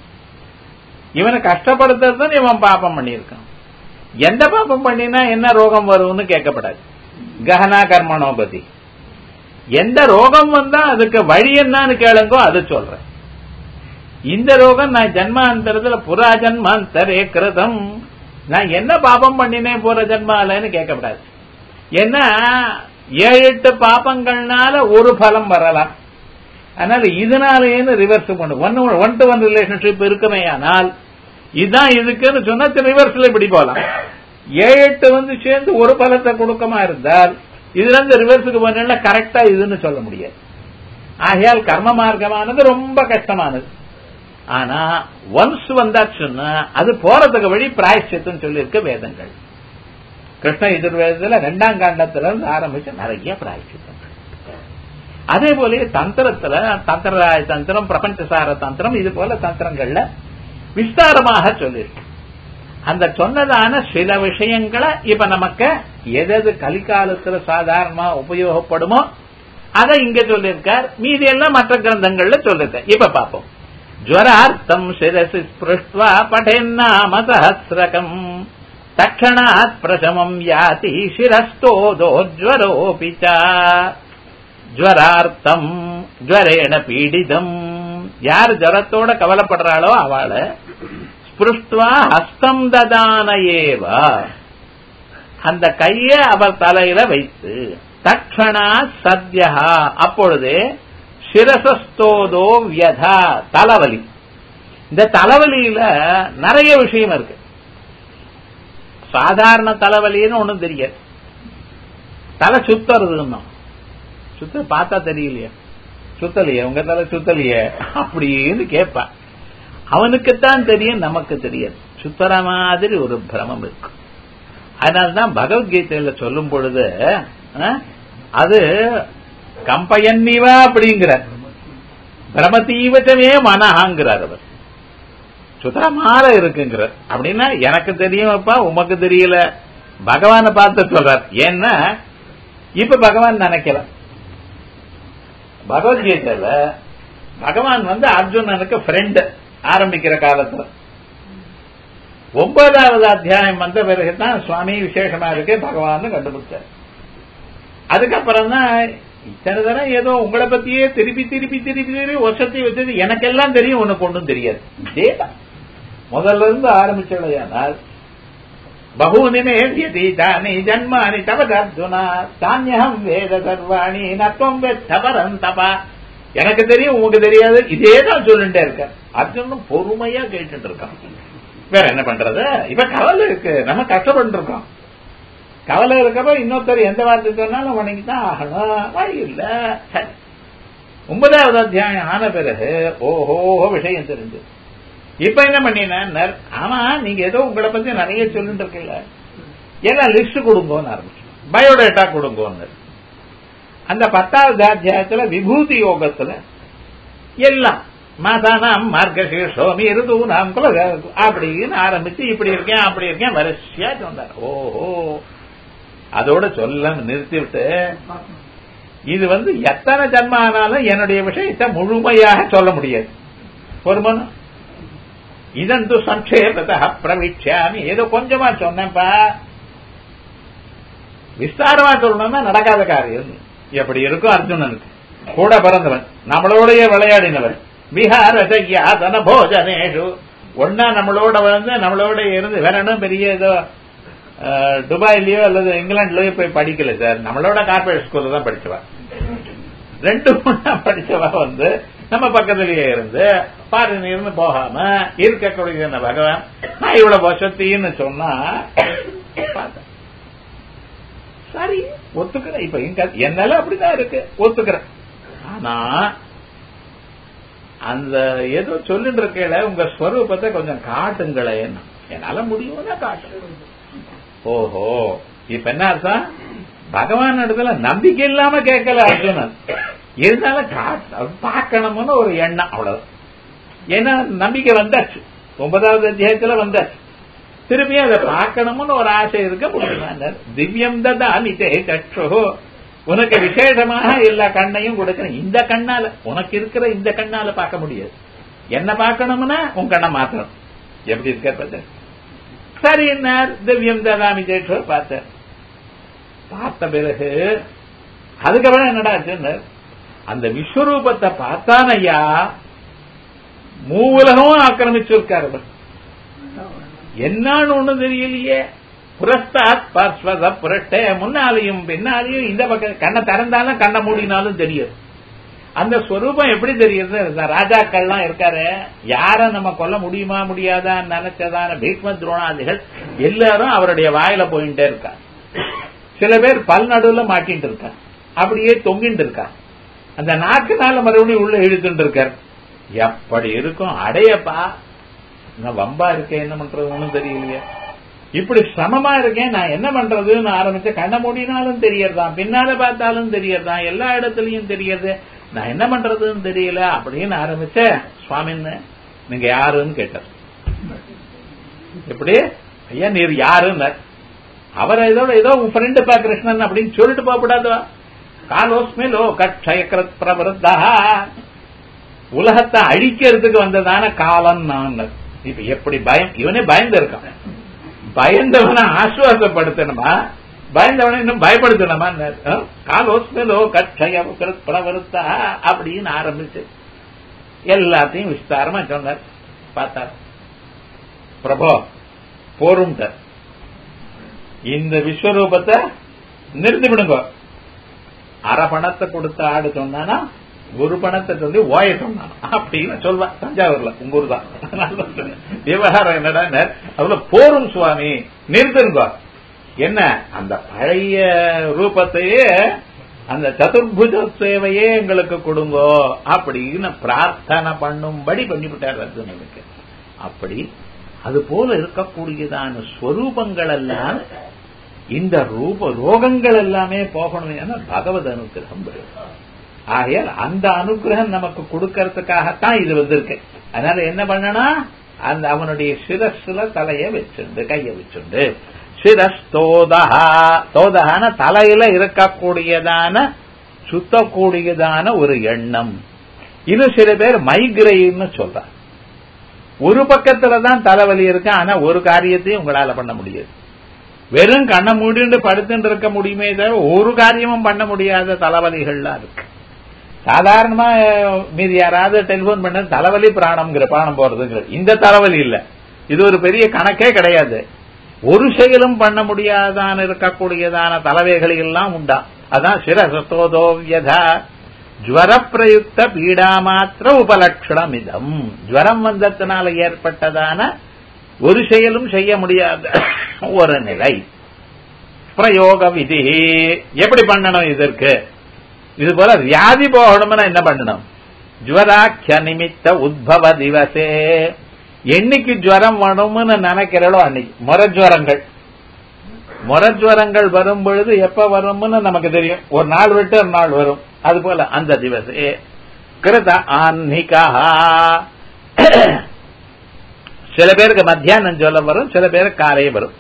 இவனை கஷ்டப்படுத்துறது இவன் பாப்பம் பண்ணியிருக்கான் எந்த பாப்பம் பண்ணினா என்ன ரோகம் வரும்னு கேட்கப்படாது ககனா கர்மனோபதி எந்த ரோகம் வந்தா அதுக்கு வழி என்னன்னு கேளுங்கோ அது சொல்றேன் இந்த ரோகம் நான் ஜன்மாந்தரத்துல புறா ஜன்மாந்தரே கிருதம் நான் என்ன பாபம் பண்ணினேன் போற ஜன்மாலன்னு கேட்கப்படாது ஏன்னா ஏழு எட்டு பாப்பங்கள்னால ஒரு பலம் வரலாம் அதனால இதனாலேன்னு ரிவர்ஸ் பண்ணு one one to one relationship இருக்குமே ஆனால் இதுதான் இதுக்குன்னு சொன்னா ரிவர்ஸ்ல இப்படி போலாம் ஏழு எட்டு வந்து சேர்ந்து ஒரு பலத்தை கொடுக்கமா இருந்தால் இதுல இருந்து ரிவர்ஸுக்கு போனா கரெக்டா இதுன்னு சொல்ல முடியாது ஆகையால் கர்ம மார்க்கமானது ரொம்ப கஷ்டமானது ஆனா ஒன்ஸ் வந்தாச்சுன்னா அது போறதுக்கு வழி பிராயச்சித்தம் சொல்லியிருக்க வேதங்கள் கிருஷ்ண எதிர்வேதத்துல ரெண்டாம் காண்டத்துல இருந்து ஆரம்பிச்சு நிறைய பிராயச்சித்தம் அதே போல தந்திரத்துல தந்திரராய தந்திரம் பிரபஞ்சசார தந்திரம் இது போல தந்திரங்கள்ல விஸ்தாரமாக சொல்லியிருக்கு அந்த சொன்னதான சில விஷயங்களை இப்ப நமக்கு எதது கலிகாலத்துல சாதாரணமா உபயோகப்படுமோ அதை இங்க சொல்லியிருக்கார் மீதி எல்லாம் மற்ற கிரந்தங்கள்ல சொல்லிருக்கார் இப்ப பாப்போம் ஜுவரார்த்தம் சிரசி ஸ்பிருஷ்டுவா படேன்னாம சஹசிரகம் தட்சணாத் பிரசமம் யாதி சிரஸ்தோதோஜ்வரோபி ஜுவரார்த்தம் ஜுவரேண பீடிதம் யார் ஜுரத்தோட கவலைப்படுறாளோ அவளை ஸ்பிருஷ்டுவா ஹஸ்தம் ததான ஏவ அந்த கைய அவர் தலையில வைத்து தட்சணா சத்யா அப்பொழுது சிரசஸ்தோதோ வியதா தலைவலி இந்த தலைவலியில நிறைய விஷயம் இருக்கு சாதாரண தலைவலின்னு ஒண்ணும் தெரியாது தலை சுத்துறதுன்னா சுத்த பார்த்தா தெரியலையே சுத்தலையே உங்க தலை சுத்தலையே அப்படின்னு கேட்பான் அவனுக்குத்தான் தெரியும் நமக்கு தெரியாது சுத்தர மாதிரி ஒரு பிரமம் இருக்கு அதனால்தான் பகவத்கீதையில சொல்லும் பொழுது அது கம்பயன்னிவா அப்படிங்கிற பிரமதீவச்சமே மனஹாங்கிறார் அவர் சுத்தரமாற இருக்குங்கிறார் அப்படின்னா எனக்கு தெரியுமப்பா உமக்கு தெரியல பகவான பார்த்து சொல்றார் ஏன்னா இப்ப பகவான் நினைக்கல பகவத்கீதையில பகவான் வந்து அர்ஜுனனுக்கு ஃப்ரெண்ட் ஆரம்பிக்கிற காலத்துல ஒன்பதாவது அத்தியாயம் வந்த பிறகுதான் சுவாமி விசேஷமா இருக்கு பகவான் கண்டுபிடிச்சார் அதுக்கப்புறம் தான் இத்தனை தரம் ஏதோ உங்களை பத்தியே திருப்பி திருப்பி திருப்பி திருப்பி வருஷத்தை வச்சது எனக்கெல்லாம் தெரியும் உனக்கு ஒன்றும் தெரியாது இதேதான் முதல்ல இருந்து ஆரம்பிச்சடையானால் பகூனிமே வியதீதானி ஜன்மானி தவதர்ஜுனா தானியம் வேத சர்வாணி நத்வம் வெத்தபரம் தபா எனக்கு தெரியும் உங்களுக்கு தெரியாது இதே தான் சொல்லிட்டே இருக்க அர்ஜுனும் பொறுமையா கேட்டுட்டு இருக்கான் வேற என்ன பண்றது இப்ப கவலை இருக்கு நம்ம கஷ்டப்பட்டு இருக்கோம் கவலை இருக்கப்ப இன்னொருத்தர் எந்த வார்த்தை சொன்னாலும் வணங்கி தான் ஆகணும் வழி இல்ல சரி ஒன்பதாவது அத்தியாயம் ஆன பிறகு ஓஹோ விஷயம் தெரிஞ்சு இப்ப என்ன பண்ணினார் ஆமா நீங்க ஏதோ உங்களை பத்தி நிறைய சொல்லிட்டு இருக்கீங்க எல்லாம் லிஸ்ட் கொடுங்கன்னு ஆரம்பிச்சு பயோடேட்டா கொடுங்கன்னு அந்த பத்தாவது அத்தியாயத்துல விபூதி யோகத்துல எல்லாம் மாதானாம் மார்கசீர்ஷோமி ருது நாம் குல அப்படின்னு ஆரம்பிச்சு இப்படி இருக்கேன் அப்படி இருக்கேன் வரிசையா சொன்னார் ஓஹோ அதோட சொல்ல நிறுத்தி விட்டு இது வந்து எத்தனை ஜன்ம ஆனாலும் என்னுடைய விஷயத்தை முழுமையாக சொல்ல முடியாது ஒரு மனம் இதந்து சங்கேபத பிரவிச்சாமி ஏதோ கொஞ்சமா சொன்னேன்ப்பா விஸ்தாரமா சொல்லணும்னா நடக்காத காரியம் எப்படி இருக்கும் அர்ஜுனனுக்கு கூட பிறந்தவன் நம்மளோடைய விளையாடினவன் விஹார செய்யாதன போஜனேஷு ஒன்னா நம்மளோட வந்து நம்மளோட இருந்து வேற என்ன பெரிய ஏதோ துபாயிலயோ அல்லது இங்கிலாந்துலயோ போய் படிக்கல சார் நம்மளோட கார்பரேட் ஸ்கூல்ல தான் படிச்சவா ரெண்டு ஒண்ணா படிச்சவா வந்து நம்ம பக்கத்திலேயே இருந்து பாருங்க இருந்து போகாம இருக்கக்கூடிய பகவான் நான் இவ்வளவு வசத்தின்னு சொன்னா பார்த்தேன் சரி ஒத்துக்கிறேன் இப்ப இங்க என்னால அப்படிதான் இருக்கு ஒத்துக்கிறேன் ஆனா அந்த ஏதோ சொல்லிட்டு இருக்கல உங்க ஸ்வரூபத்தை கொஞ்சம் காட்டுங்களேன் என்னால முடியும்னா காட்டு ஓஹோ இப்ப என்ன அர்த்தம் பகவான் இடத்துல நம்பிக்கை இல்லாம கேட்கல அர்ஜுனன் இருந்தாலும் காட்டு பார்க்கணும்னு ஒரு எண்ணம் அவ்வளவு ஏன்னா நம்பிக்கை வந்தாச்சு ஒன்பதாவது அத்தியாயத்துல வந்தாச்சு திரும்பி அதை பார்க்கணும்னு ஒரு ஆசை இருக்க முடியுமா திவ்யம் ததா நிதே சற்றோ உனக்கு விசேஷமாக எல்லா கண்ணையும் கொடுக்கணும் இந்த கண்ணால உனக்கு இருக்கிற இந்த கண்ணால பார்க்க முடியாது என்ன பார்க்கணும்னா உன் கண்ணை மாத்தணும் எப்படி இருக்க சரி என்ன திவ்யம் ததாமி ஜெயிச்சோ பார்த்த பார்த்த பிறகு அதுக்கப்புறம் என்னடா ஆச்சுன்னு அந்த விஸ்வரூபத்தை பார்த்தான் ஐயா மூவுலகமும் ஆக்கிரமிச்சிருக்காரு என்னன்னு ஒண்ணு தெரியலையே புரஸ்தாத் பார்ஸ்வத புரட்ட முன்னாலையும் பின்னாலையும் இந்த பக்கம் கண்ணை திறந்தாலும் கண்ணை மூடினாலும் தெரியும் அந்த ஸ்வரூபம் எப்படி தெரியுது ராஜாக்கள்லாம் இருக்காரு யார நம்ம கொல்ல முடியுமா முடியாதா நினைச்சதான பீஷ்ம துரோணாதிகள் எல்லாரும் அவருடைய வாயில போயிட்டே இருக்கா சில பேர் பல் நடுவுல மாட்டிட்டு இருக்கா அப்படியே தொங்கிட்டு இருக்கா அந்த நாக்குனால மறுபடியும் உள்ள இழுத்துட்டு இருக்கார் எப்படி இருக்கும் அடையப்பா நான் வம்பா இருக்கேன் என்ன பண்றது ஒண்ணும் தெரியலையே இப்படி சமமா இருக்கேன் நான் என்ன பண்றதுன்னு ஆரம்பிச்ச கண்ண மூடினாலும் தெரியறதான் பின்னால பார்த்தாலும் தெரியறதான் எல்லா இடத்துலயும் தெரியறது நான் என்ன பண்றதுன்னு தெரியல அப்படின்னு ஆரம்பிச்ச சுவாமின்னு நீங்க யாருன்னு கேட்டார் எப்படி ஐயா நீர் யாருன்னு அவர் ஏதோ ஏதோ உன் ஃப்ரெண்டு பா கிருஷ்ணன் அப்படின்னு சொல்லிட்டு போகக்கூடாதா காலோஸ்மே லோ கட்சயக்கிரத் பிரவருத்தா உலகத்தை அழிக்கிறதுக்கு வந்ததான காலம் நான் இப்ப எப்படி பயம் இவனே பயந்து இருக்கான் பயந்தவனை ஆசுவாசப்படுத்தணுமா பயந்தவனை இன்னும் பயப்படுத்தணுமா காலோஸ்மலோ கட்சய பலவருத்தா அப்படின்னு ஆரம்பிச்சு எல்லாத்தையும் விஸ்தாரமா சொன்னார் பார்த்தார் பிரபோ போரும்ட்டார் இந்த விஸ்வரூபத்தை நிறுத்தி விடுங்க அரை பணத்தை கொடுத்த ஆடு சொன்னானா ஒரு பணத்தை சொல்லி ஓய சொன்னான் அப்படின்னு சொல்வான் தஞ்சாவூர்ல உங்க ஊர் தான் விவகாரம் என்னடா அதுல போரும் சுவாமி நிறுத்துங்க என்ன அந்த பழைய ரூபத்தையே அந்த சதுர்புஜ சேவையே எங்களுக்கு கொடுங்கோ அப்படின்னு பிரார்த்தனை பண்ணும்படி பண்ணிவிட்டார் அர்ஜுனனுக்கு அப்படி அது போல இருக்கக்கூடியதான ஸ்வரூபங்கள் எல்லாம் இந்த ரூப ரோகங்கள் எல்லாமே போகணும் என பகவத் அனுகிரகம் ஆகையால் அந்த அனுகிரகம் நமக்கு கொடுக்கறதுக்காகத்தான் இது வந்திருக்கு அதனால என்ன பண்ணணும் அந்த அவனுடைய சிரஸ்ல தலைய வச்சுண்டு கைய வச்சுண்டு சிரஸ் தோதஹா தோதகான தலையில இருக்கக்கூடியதான சுத்தக்கூடியதான ஒரு எண்ணம் இன்னும் சில பேர் மைக்ரைன்னு சொல்றாங்க ஒரு பக்கத்துல தான் தலைவலி இருக்கு ஆனா ஒரு காரியத்தையும் உங்களால பண்ண முடியாது வெறும் கண்ணை மூடிண்டு படுத்துட்டு இருக்க முடியுமே தவிர ஒரு காரியமும் பண்ண முடியாத தலைவலிகள்லாம் இருக்கு சாதாரணமா மீது யாராவது டெலிபோன் பண்ண தலைவலி பிராணம்ங்கிற பிராணம் போறதுங்கிற இந்த தலைவலி இல்ல இது ஒரு பெரிய கணக்கே கிடையாது ஒரு செயலும் பண்ண முடியாதான இருக்கக்கூடியதான தலைவைகளை எல்லாம் உண்டா அதான் சிரசத்தோதோ வியதா ஜுவர பிரயுக்த பீடா மாத்திர உபலட்சணம் இதம் ஜுவரம் வந்தத்தினால ஏற்பட்டதான ஒரு செயலும் செய்ய முடியாத ஒரு நிலை பிரயோக விதி எப்படி பண்ணணும் இதற்கு இது போல வியாதி போகணும்னா என்ன பண்ணணும் ஜுவராக்கிய நிமித்த உத்பவ திவசே என்னைக்கு ஜுவரம் வரும்னு நினைக்கிறளோ அன்னைக்கு முரஜ்வரங்கள் முரஜ்வரங்கள் வரும் பொழுது எப்ப வரும்னு நமக்கு தெரியும் ஒரு நாள் விட்டு ஒரு நாள் வரும் அது போல அந்த திவசே கிருத ஆன்மிகா சில பேருக்கு மத்தியானம் சொல்ல வரும் சில பேருக்கு காலையே வரும்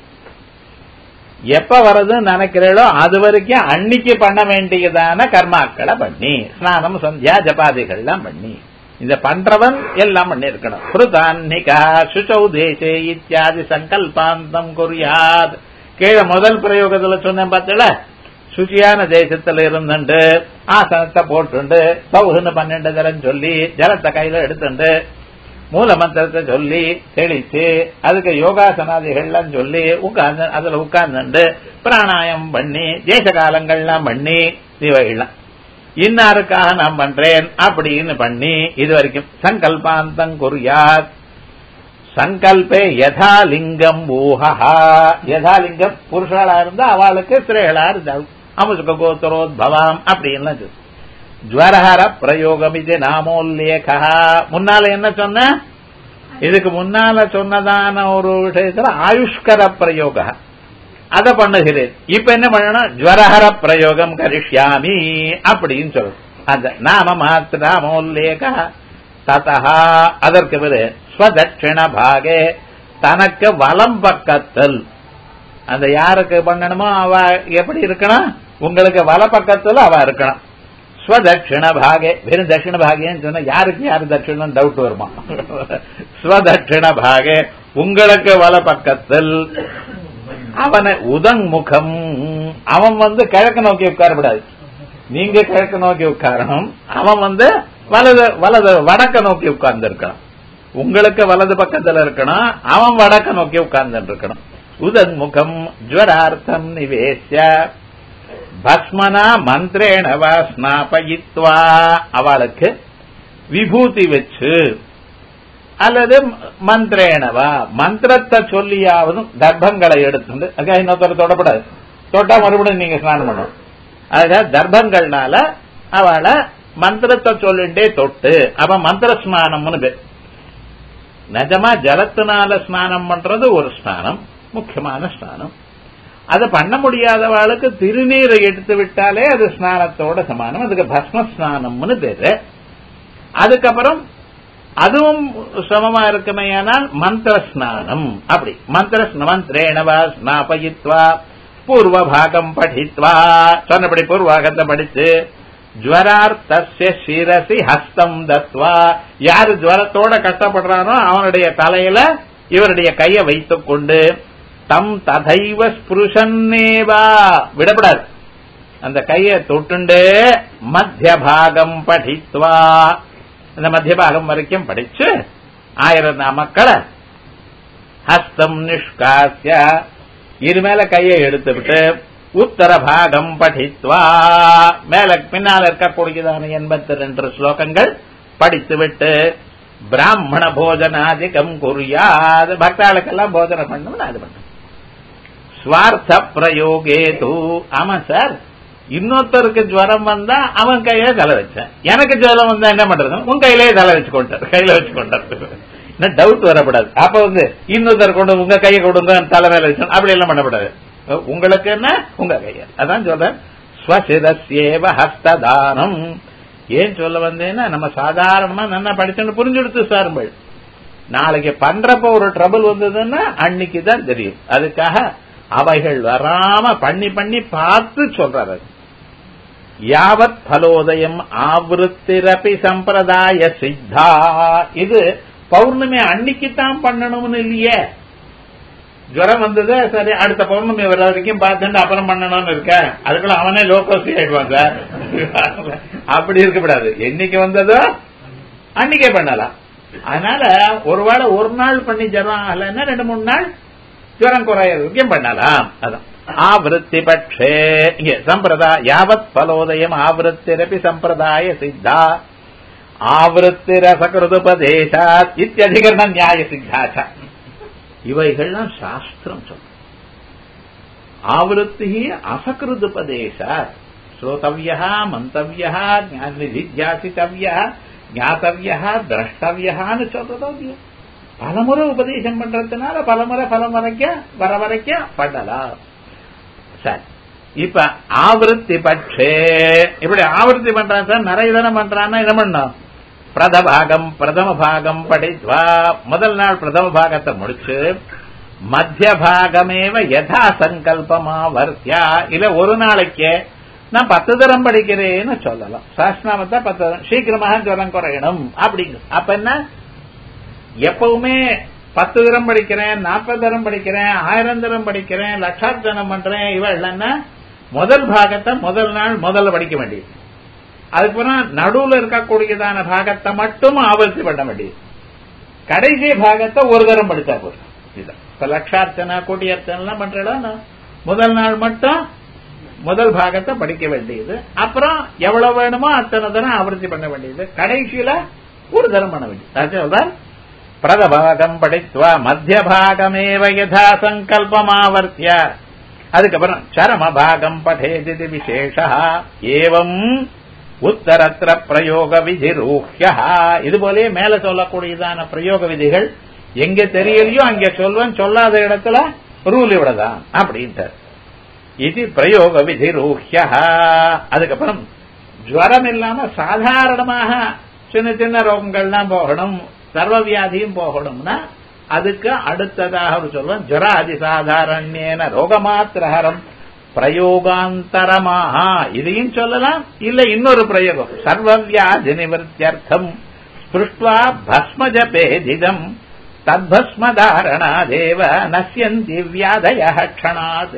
எப்ப வருதுன்னு நினைக்கிறீங்களோ அது வரைக்கும் அன்னைக்கு பண்ண வேண்டியதான கர்மாக்களை பண்ணி ஸ்நானம் சந்தியா ஜபாதிகள்லாம் பண்ணி இந்த பண்றவன் எல்லாம் பண்ணி இருக்கணும் கிருதான்னிகா சுச்சௌ தேசே இத்தியாதி சங்கல்பாந்தம் குறியாத் கீழே முதல் பிரயோகத்துல சொன்னேன் பார்த்தல சுச்சியான தேசத்துல இருந்துண்டு ஆசனத்தை போட்டுண்டு சௌகுன்னு பன்னெண்டு தரம் சொல்லி ஜலத்தை கையில எடுத்துண்டு மூல மந்திரத்தை சொல்லி தெளிச்சு அதுக்கு யோகாசனாதிகள்லாம் சொல்லி உட்கார்ந்து அதுல உட்கார்ந்துண்டு பிராணாயம் பண்ணி தேச காலங்கள்லாம் பண்ணி இவைகள்லாம் இன்னாருக்காக நான் பண்றேன் அப்படின்னு பண்ணி இது வரைக்கும் சங்கல்பாந்தம் குறியாத் சங்கல்பே யதாலிங்கம் ஊஹா யதாலிங்கம் புருஷாளா இருந்தா அவளுக்கு ஸ்திரேகளா இருந்தா அமுசுக கோத்தரோத்பவாம் அப்படின்லாம் சொல்லு ஜுவரஹர பிரயோகம் இது நாமோல்லேகா முன்னால என்ன சொன்ன இதுக்கு முன்னால சொன்னதான ஒரு விஷயத்துல ஆயுஷ்கர பிரயோக அத பண்ணுகிறேன் இப்ப என்ன பண்ணணும் ஜுவரஹர பிரயோகம் கரிஷ்யாமி அப்படின்னு சொல்லணும் அந்த நாம மாத்திர நாமோல்லேக ததா அதற்கு பிறகு ஸ்வதட்சிண பாகே தனக்கு வலம் பக்கத்தில் அந்த யாருக்கு பண்ணணுமோ அவ எப்படி இருக்கணும் உங்களுக்கு வல பக்கத்துல அவ இருக்கணும் ஸ்வதட்சிண பாகே வெறும் தட்சிண பாகேன்னு சொன்னா யாருக்கு யாரு தட்சிணம் டவுட் வருமா ஸ்வதட்சிண பாகே உங்களுக்கு வல பக்கத்தில் அவனை உதங்முகம் அவன் வந்து கிழக்கு நோக்கி உட்காரப்படாது நீங்க கிழக்கு நோக்கி உட்காரணும் அவன் வந்து வலது வலது வடக்க நோக்கி உட்கார்ந்து இருக்கணும் உங்களுக்கு வலது பக்கத்துல இருக்கணும் அவன் வடக்க நோக்கி உட்கார்ந்து இருக்கணும் உதன்முகம் ஜுவரார்த்தம் நிவேசிய பஸ்மனா மந்திரேணவா ஸ்நாபயித்வா அவளுக்கு விபூதி வச்சு அல்லது மந்திரேனவா மந்திரத்தை சொல்லியாவதும் தர்ப்பங்களை எடுத்துட்டு அதுக்காக இன்னொருத்தர் தொடப்படாது தொட்டா மறுபடியும் நீங்க ஸ்நானம் பண்ணணும் அதுக்காக தர்ப்பங்கள்னால அவளை மந்திரத்தை சொல்லிண்டே தொட்டு அவன் மந்திர ஸ்நானம்னு பேர் நிஜமா ஜலத்தினால ஸ்நானம் பண்றது ஒரு ஸ்நானம் முக்கியமான ஸ்நானம் அதை பண்ண முடியாதவாளுக்கு திருநீரை எடுத்து விட்டாலே அது ஸ்நானத்தோட சமானம் அதுக்கு பஸ்ம ஸ்நானம்னு பேரு அதுக்கப்புறம் அதுவும் சமமா இருக்குமையானால் மந்திர ஸ்நானம் அப்படி மந்திர மந்திரேணவா ஸ்நாபயித்வா பூர்வ பாகம் படித்வா சொன்னபடி பூர்வாகத்தை படிச்சு ஜுவரார்த்தசிய சிரசி ஹஸ்தம் தத்வா யாரு ஜுவரத்தோட கஷ்டப்படுறானோ அவனுடைய தலையில இவருடைய கையை வைத்துக் கொண்டு தம் ததைவ ஸ்புருஷன்னேவா விடப்படாது அந்த கையை தொட்டுண்டு மத்திய பாகம் படித்வா அந்த மத்திய பாகம் வரைக்கும் படிச்சு ஆயிரம் நாமக்களை ஹஸ்தம் நிஷ்காசிய இது மேல கையை எடுத்துவிட்டு உத்தர பாகம் படித்வா மேல பின்னால் இருக்கக்கூடியதான எண்பத்தி ரெண்டு ஸ்லோகங்கள் படித்துவிட்டு பிராமண போஜனாதிகம் குறியாது பக்தாளுக்கெல்லாம் போஜனம் பண்ணணும் அது பண்ணும் ஸ்வார்த்த பிரயோகே தூ ஆமா சார் இன்னொருத்தருக்கு ஜுவரம் வந்தா அவன் கையில தலை வச்சேன் எனக்கு ஜுவரம் வந்தா என்ன பண்றது உன் கையிலே தலை வச்சு கொண்டார் கையில வச்சு கொண்டார் என்ன டவுட் வரப்படாது அப்ப வந்து இன்னொருத்தர் கொண்டு உங்க கையை கொடுங்க தலை மேல வச்சு அப்படி எல்லாம் பண்ணப்படாது உங்களுக்கு என்ன உங்க கைய அதான் சொல்றேன் ஸ்வசிரஸ்யேவ ஹஸ்ததானம் ஏன் சொல்ல வந்தேன்னா நம்ம சாதாரணமா நல்லா படிச்சுன்னு புரிஞ்சுடுத்து சாருங்கள் நாளைக்கு பண்றப்ப ஒரு ட்ரபிள் வந்ததுன்னா அன்னைக்கு தான் தெரியும் அதுக்காக அவைகள் வராம பண்ணி பண்ணி பார்த்து சொல்றாரு யாவத் பலோதயம் ஆவருத்திரபி சம்பிரதாய சித்தா இது பௌர்ணமி அன்னைக்கு தான் பண்ணணும்னு இல்லையே ஜுரம் வந்தது சரி அடுத்த பௌர்ணமி வர வரைக்கும் பார்த்துட்டு அப்புறம் பண்ணணும்னு இருக்க அதுக்குள்ள அவனே லோகோசி ஆயிடுவான் சார் அப்படி இருக்கக்கூடாது என்னைக்கு வந்ததோ அன்னைக்கே பண்ணலாம் அதனால ஒருவேளை ஒரு நாள் பண்ணி ஜுரம் ஆகலன்னா ரெண்டு மூணு நாள் ஜுரம் குறைய பண்ணலாம் அதான் ஆவருத்தி பட்சே இங்க சம்பிரதாய யாவத் பலோதயம் ஆவருத்திரப்பி சம்பிரதாய சித்தா ஆவருத்தி ரசகிருதுபதேசாத் இத்தியதிகரண நியாய சித்தாச்ச இவைகள்லாம் சாஸ்திரம் சொல்லும் ஆவருத்தி அசகிருதுபதேசாத் ஸ்ரோதவியா மந்தவியா நிதித்தியாசித்தவியா ஞாத்தவியா திரஷ்டவியான்னு சொல்றதோ இல்லையோ பலமுறை உபதேசம் பண்றதுனால பலமுறை பலம் வரைக்கும் வர வரைக்கும் பண்ணலாம் சரி இப்ப ஆவருத்தி பட்சே இப்படி ஆவருத்தி பண்றான் சார் நிறைய தினம் பண்றான்னா என்ன பண்ணும் பிரதபாகம் பிரதம பாகம் படித்வா முதல் நாள் பிரதம பாகத்தை முடிச்சு மத்திய பாகமேவ யதா சங்கல்பமா வர்த்தியா இல்ல ஒரு நாளைக்கே நான் பத்து தரம் படிக்கிறேன்னு சொல்லலாம் சாஸ்திரநாமத்தை பத்து தரம் சீக்கிரமாக ஜுரம் குறையணும் அப்படிங்க அப்ப என்ன எப்பவுமே பத்து தரம் படிக்கிறேன் நாற்பது தரம் படிக்கிறேன் ஆயிரம் தரம் படிக்கிறேன் லட்சார்த்தனம் பண்றேன் இவள் முதல் பாகத்தை முதல் நாள் முதல்ல படிக்க வேண்டியது அதுக்கப்புறம் நடுவுல இருக்கக்கூடியதான பாகத்தை மட்டும் ஆவர்த்தி பண்ண வேண்டியது கடைசி பாகத்தை ஒரு தரம் படித்தா போதும் இதுதான் இப்ப லட்சார்த்தனா கோட்டியர்த்தனை எல்லாம் பண்றா முதல் நாள் மட்டும் முதல் பாகத்தை படிக்க வேண்டியது அப்புறம் எவ்வளவு வேணுமோ அத்தனை தரம் ஆவர்த்தி பண்ண வேண்டியது கடைசியில ஒரு தரம் பண்ண வேண்டியது அதுதான் பிரதபாகம் படித்வா மத்திய பாகமேவ யதா சங்கல்பமாவர்த்திய அதுக்கப்புறம் சரம பாகம் படேதி விசேஷ ஏவம் உத்தரத்திர பிரயோக விதி ரூஹ்யா இது போலே மேல சொல்லக்கூடியதான பிரயோக விதிகள் எங்க தெரியலையோ அங்க சொல்வேன் சொல்லாத இடத்துல ரூல் இவ்வளவுதான் அப்படின்ட்டு இது பிரயோக விதி ரூஹ்யா அதுக்கப்புறம் ஜுவரம் இல்லாம சாதாரணமாக சின்ன சின்ன ரோகங்கள்லாம் போகணும் சர்வ வியாதியும் போகணும்னா அதுக்கு அடுத்ததாக ஒரு சொல்லுவோம் ஜுராதி சாதாரண்யேன ரோகமாத்திரஹரம் பிரயோகாந்தரமாக இதையும் சொல்லலாம் இல்ல இன்னொரு பிரயோகம் சர்வ வியாதி நிவர்த்தியர்த்தம் ஸ்பிருஷ்டுவா பஸ்மஜபேதிதம் தத்பஸ்மதாரணாதேவ நசியந்தி வியாதய க்ஷணாத்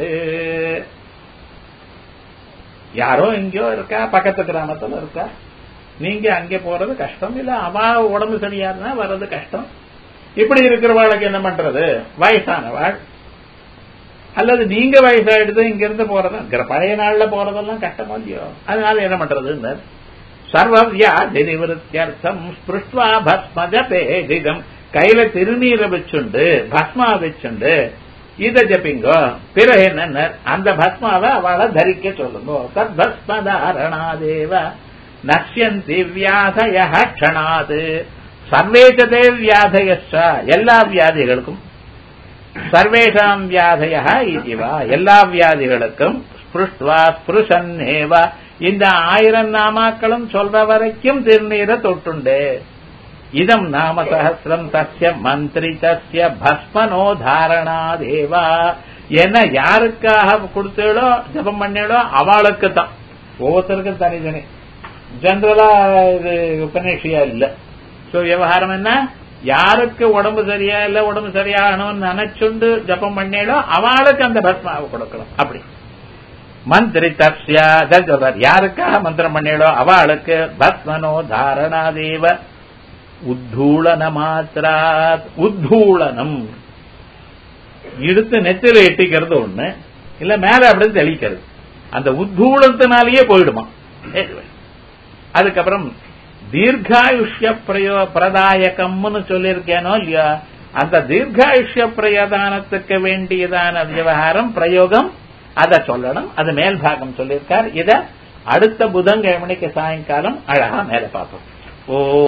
யாரோ எங்கேயோ இருக்கா பக்கத்து கிராமத்துல இருக்கா நீங்க அங்கே போறது கஷ்டம் இல்ல அவ உடம்பு சரியா இருந்தா வர்றது கஷ்டம் இப்படி இருக்கிறவாளுக்கு என்ன பண்றது வயசானவாள் அல்லது நீங்க வயசாயிடுது இங்க இருந்து போறது பழைய நாள்ல போறதெல்லாம் கஷ்டமா இல்லையோ அதனால என்ன பண்றது சர்வவியாதி நிவருத்தியர்த்தம் ஸ்பிருஷ்வா பஸ்மஜ பேதிதம் கையில திருநீரை வச்சுண்டு பஸ்மா வச்சுண்டு இத ஜபிங்கோ பிறகு என்ன அந்த பஸ்மாவை அவளை தரிக்க சொல்லுங்க தத் பஸ்மதாரணாதேவ நஷ்யந்தி வியாதய க்ஷணாது சர்வேச்சதே வியாதயச்ச எல்லா வியாதிகளுக்கும் சர்வேஷாம் வியாதய இதுவா எல்லா வியாதிகளுக்கும் ஸ்பிருஷ்டுவா ஸ்பிருஷன்னேவ இந்த ஆயிரம் நாமாக்களும் சொல்ற வரைக்கும் திருநீரை தொட்டுண்டு இதம் நாம சகசிரம் தஸ்ய மந்திரி தஸ்ய பஸ்மனோ தாரணாதேவா என்ன யாருக்காக கொடுத்தீளோ ஜபம் பண்ணீளோ அவளுக்கு தான் ஒவ்வொருத்தருக்கும் தனித்தனி ஜெனரலா இது உபநேஷியா இல்ல சோ விவகாரம் என்ன யாருக்கு உடம்பு சரியா இல்ல உடம்பு சரியாகணும்னு நினைச்சுண்டு ஜபம் பண்ணேடோ அவளுக்கு அந்த பஸ்மாவை கொடுக்கணும் அப்படி மந்திரி தஸ்யா சொல்றார் யாருக்காக மந்திரம் பண்ணேடோ அவளுக்கு பஸ்மனோ தாரணாதேவ உத்தூளன மாத்திரா உத்தூளனம் இடுத்து நெத்தில எட்டிக்கிறது ஒண்ணு இல்ல மேல அப்படி தெளிக்கிறது அந்த உத்தூளத்தினாலேயே போயிடுமா அதுக்கப்புறம் தீர்காயுஷ்ய பிரயோ பிரதாயகம்னு சொல்லியிருக்கேனோ இல்லையா அந்த தீர்காயுஷ்ய பிரயோதானத்துக்கு வேண்டியதான விவகாரம் பிரயோகம் அதை சொல்லணும் அது மேல் பாகம் சொல்லியிருக்கார் இத அடுத்த புதன்கிழமைக்கு சாயங்காலம் அழகா மேல பார்ப்போம் ஓ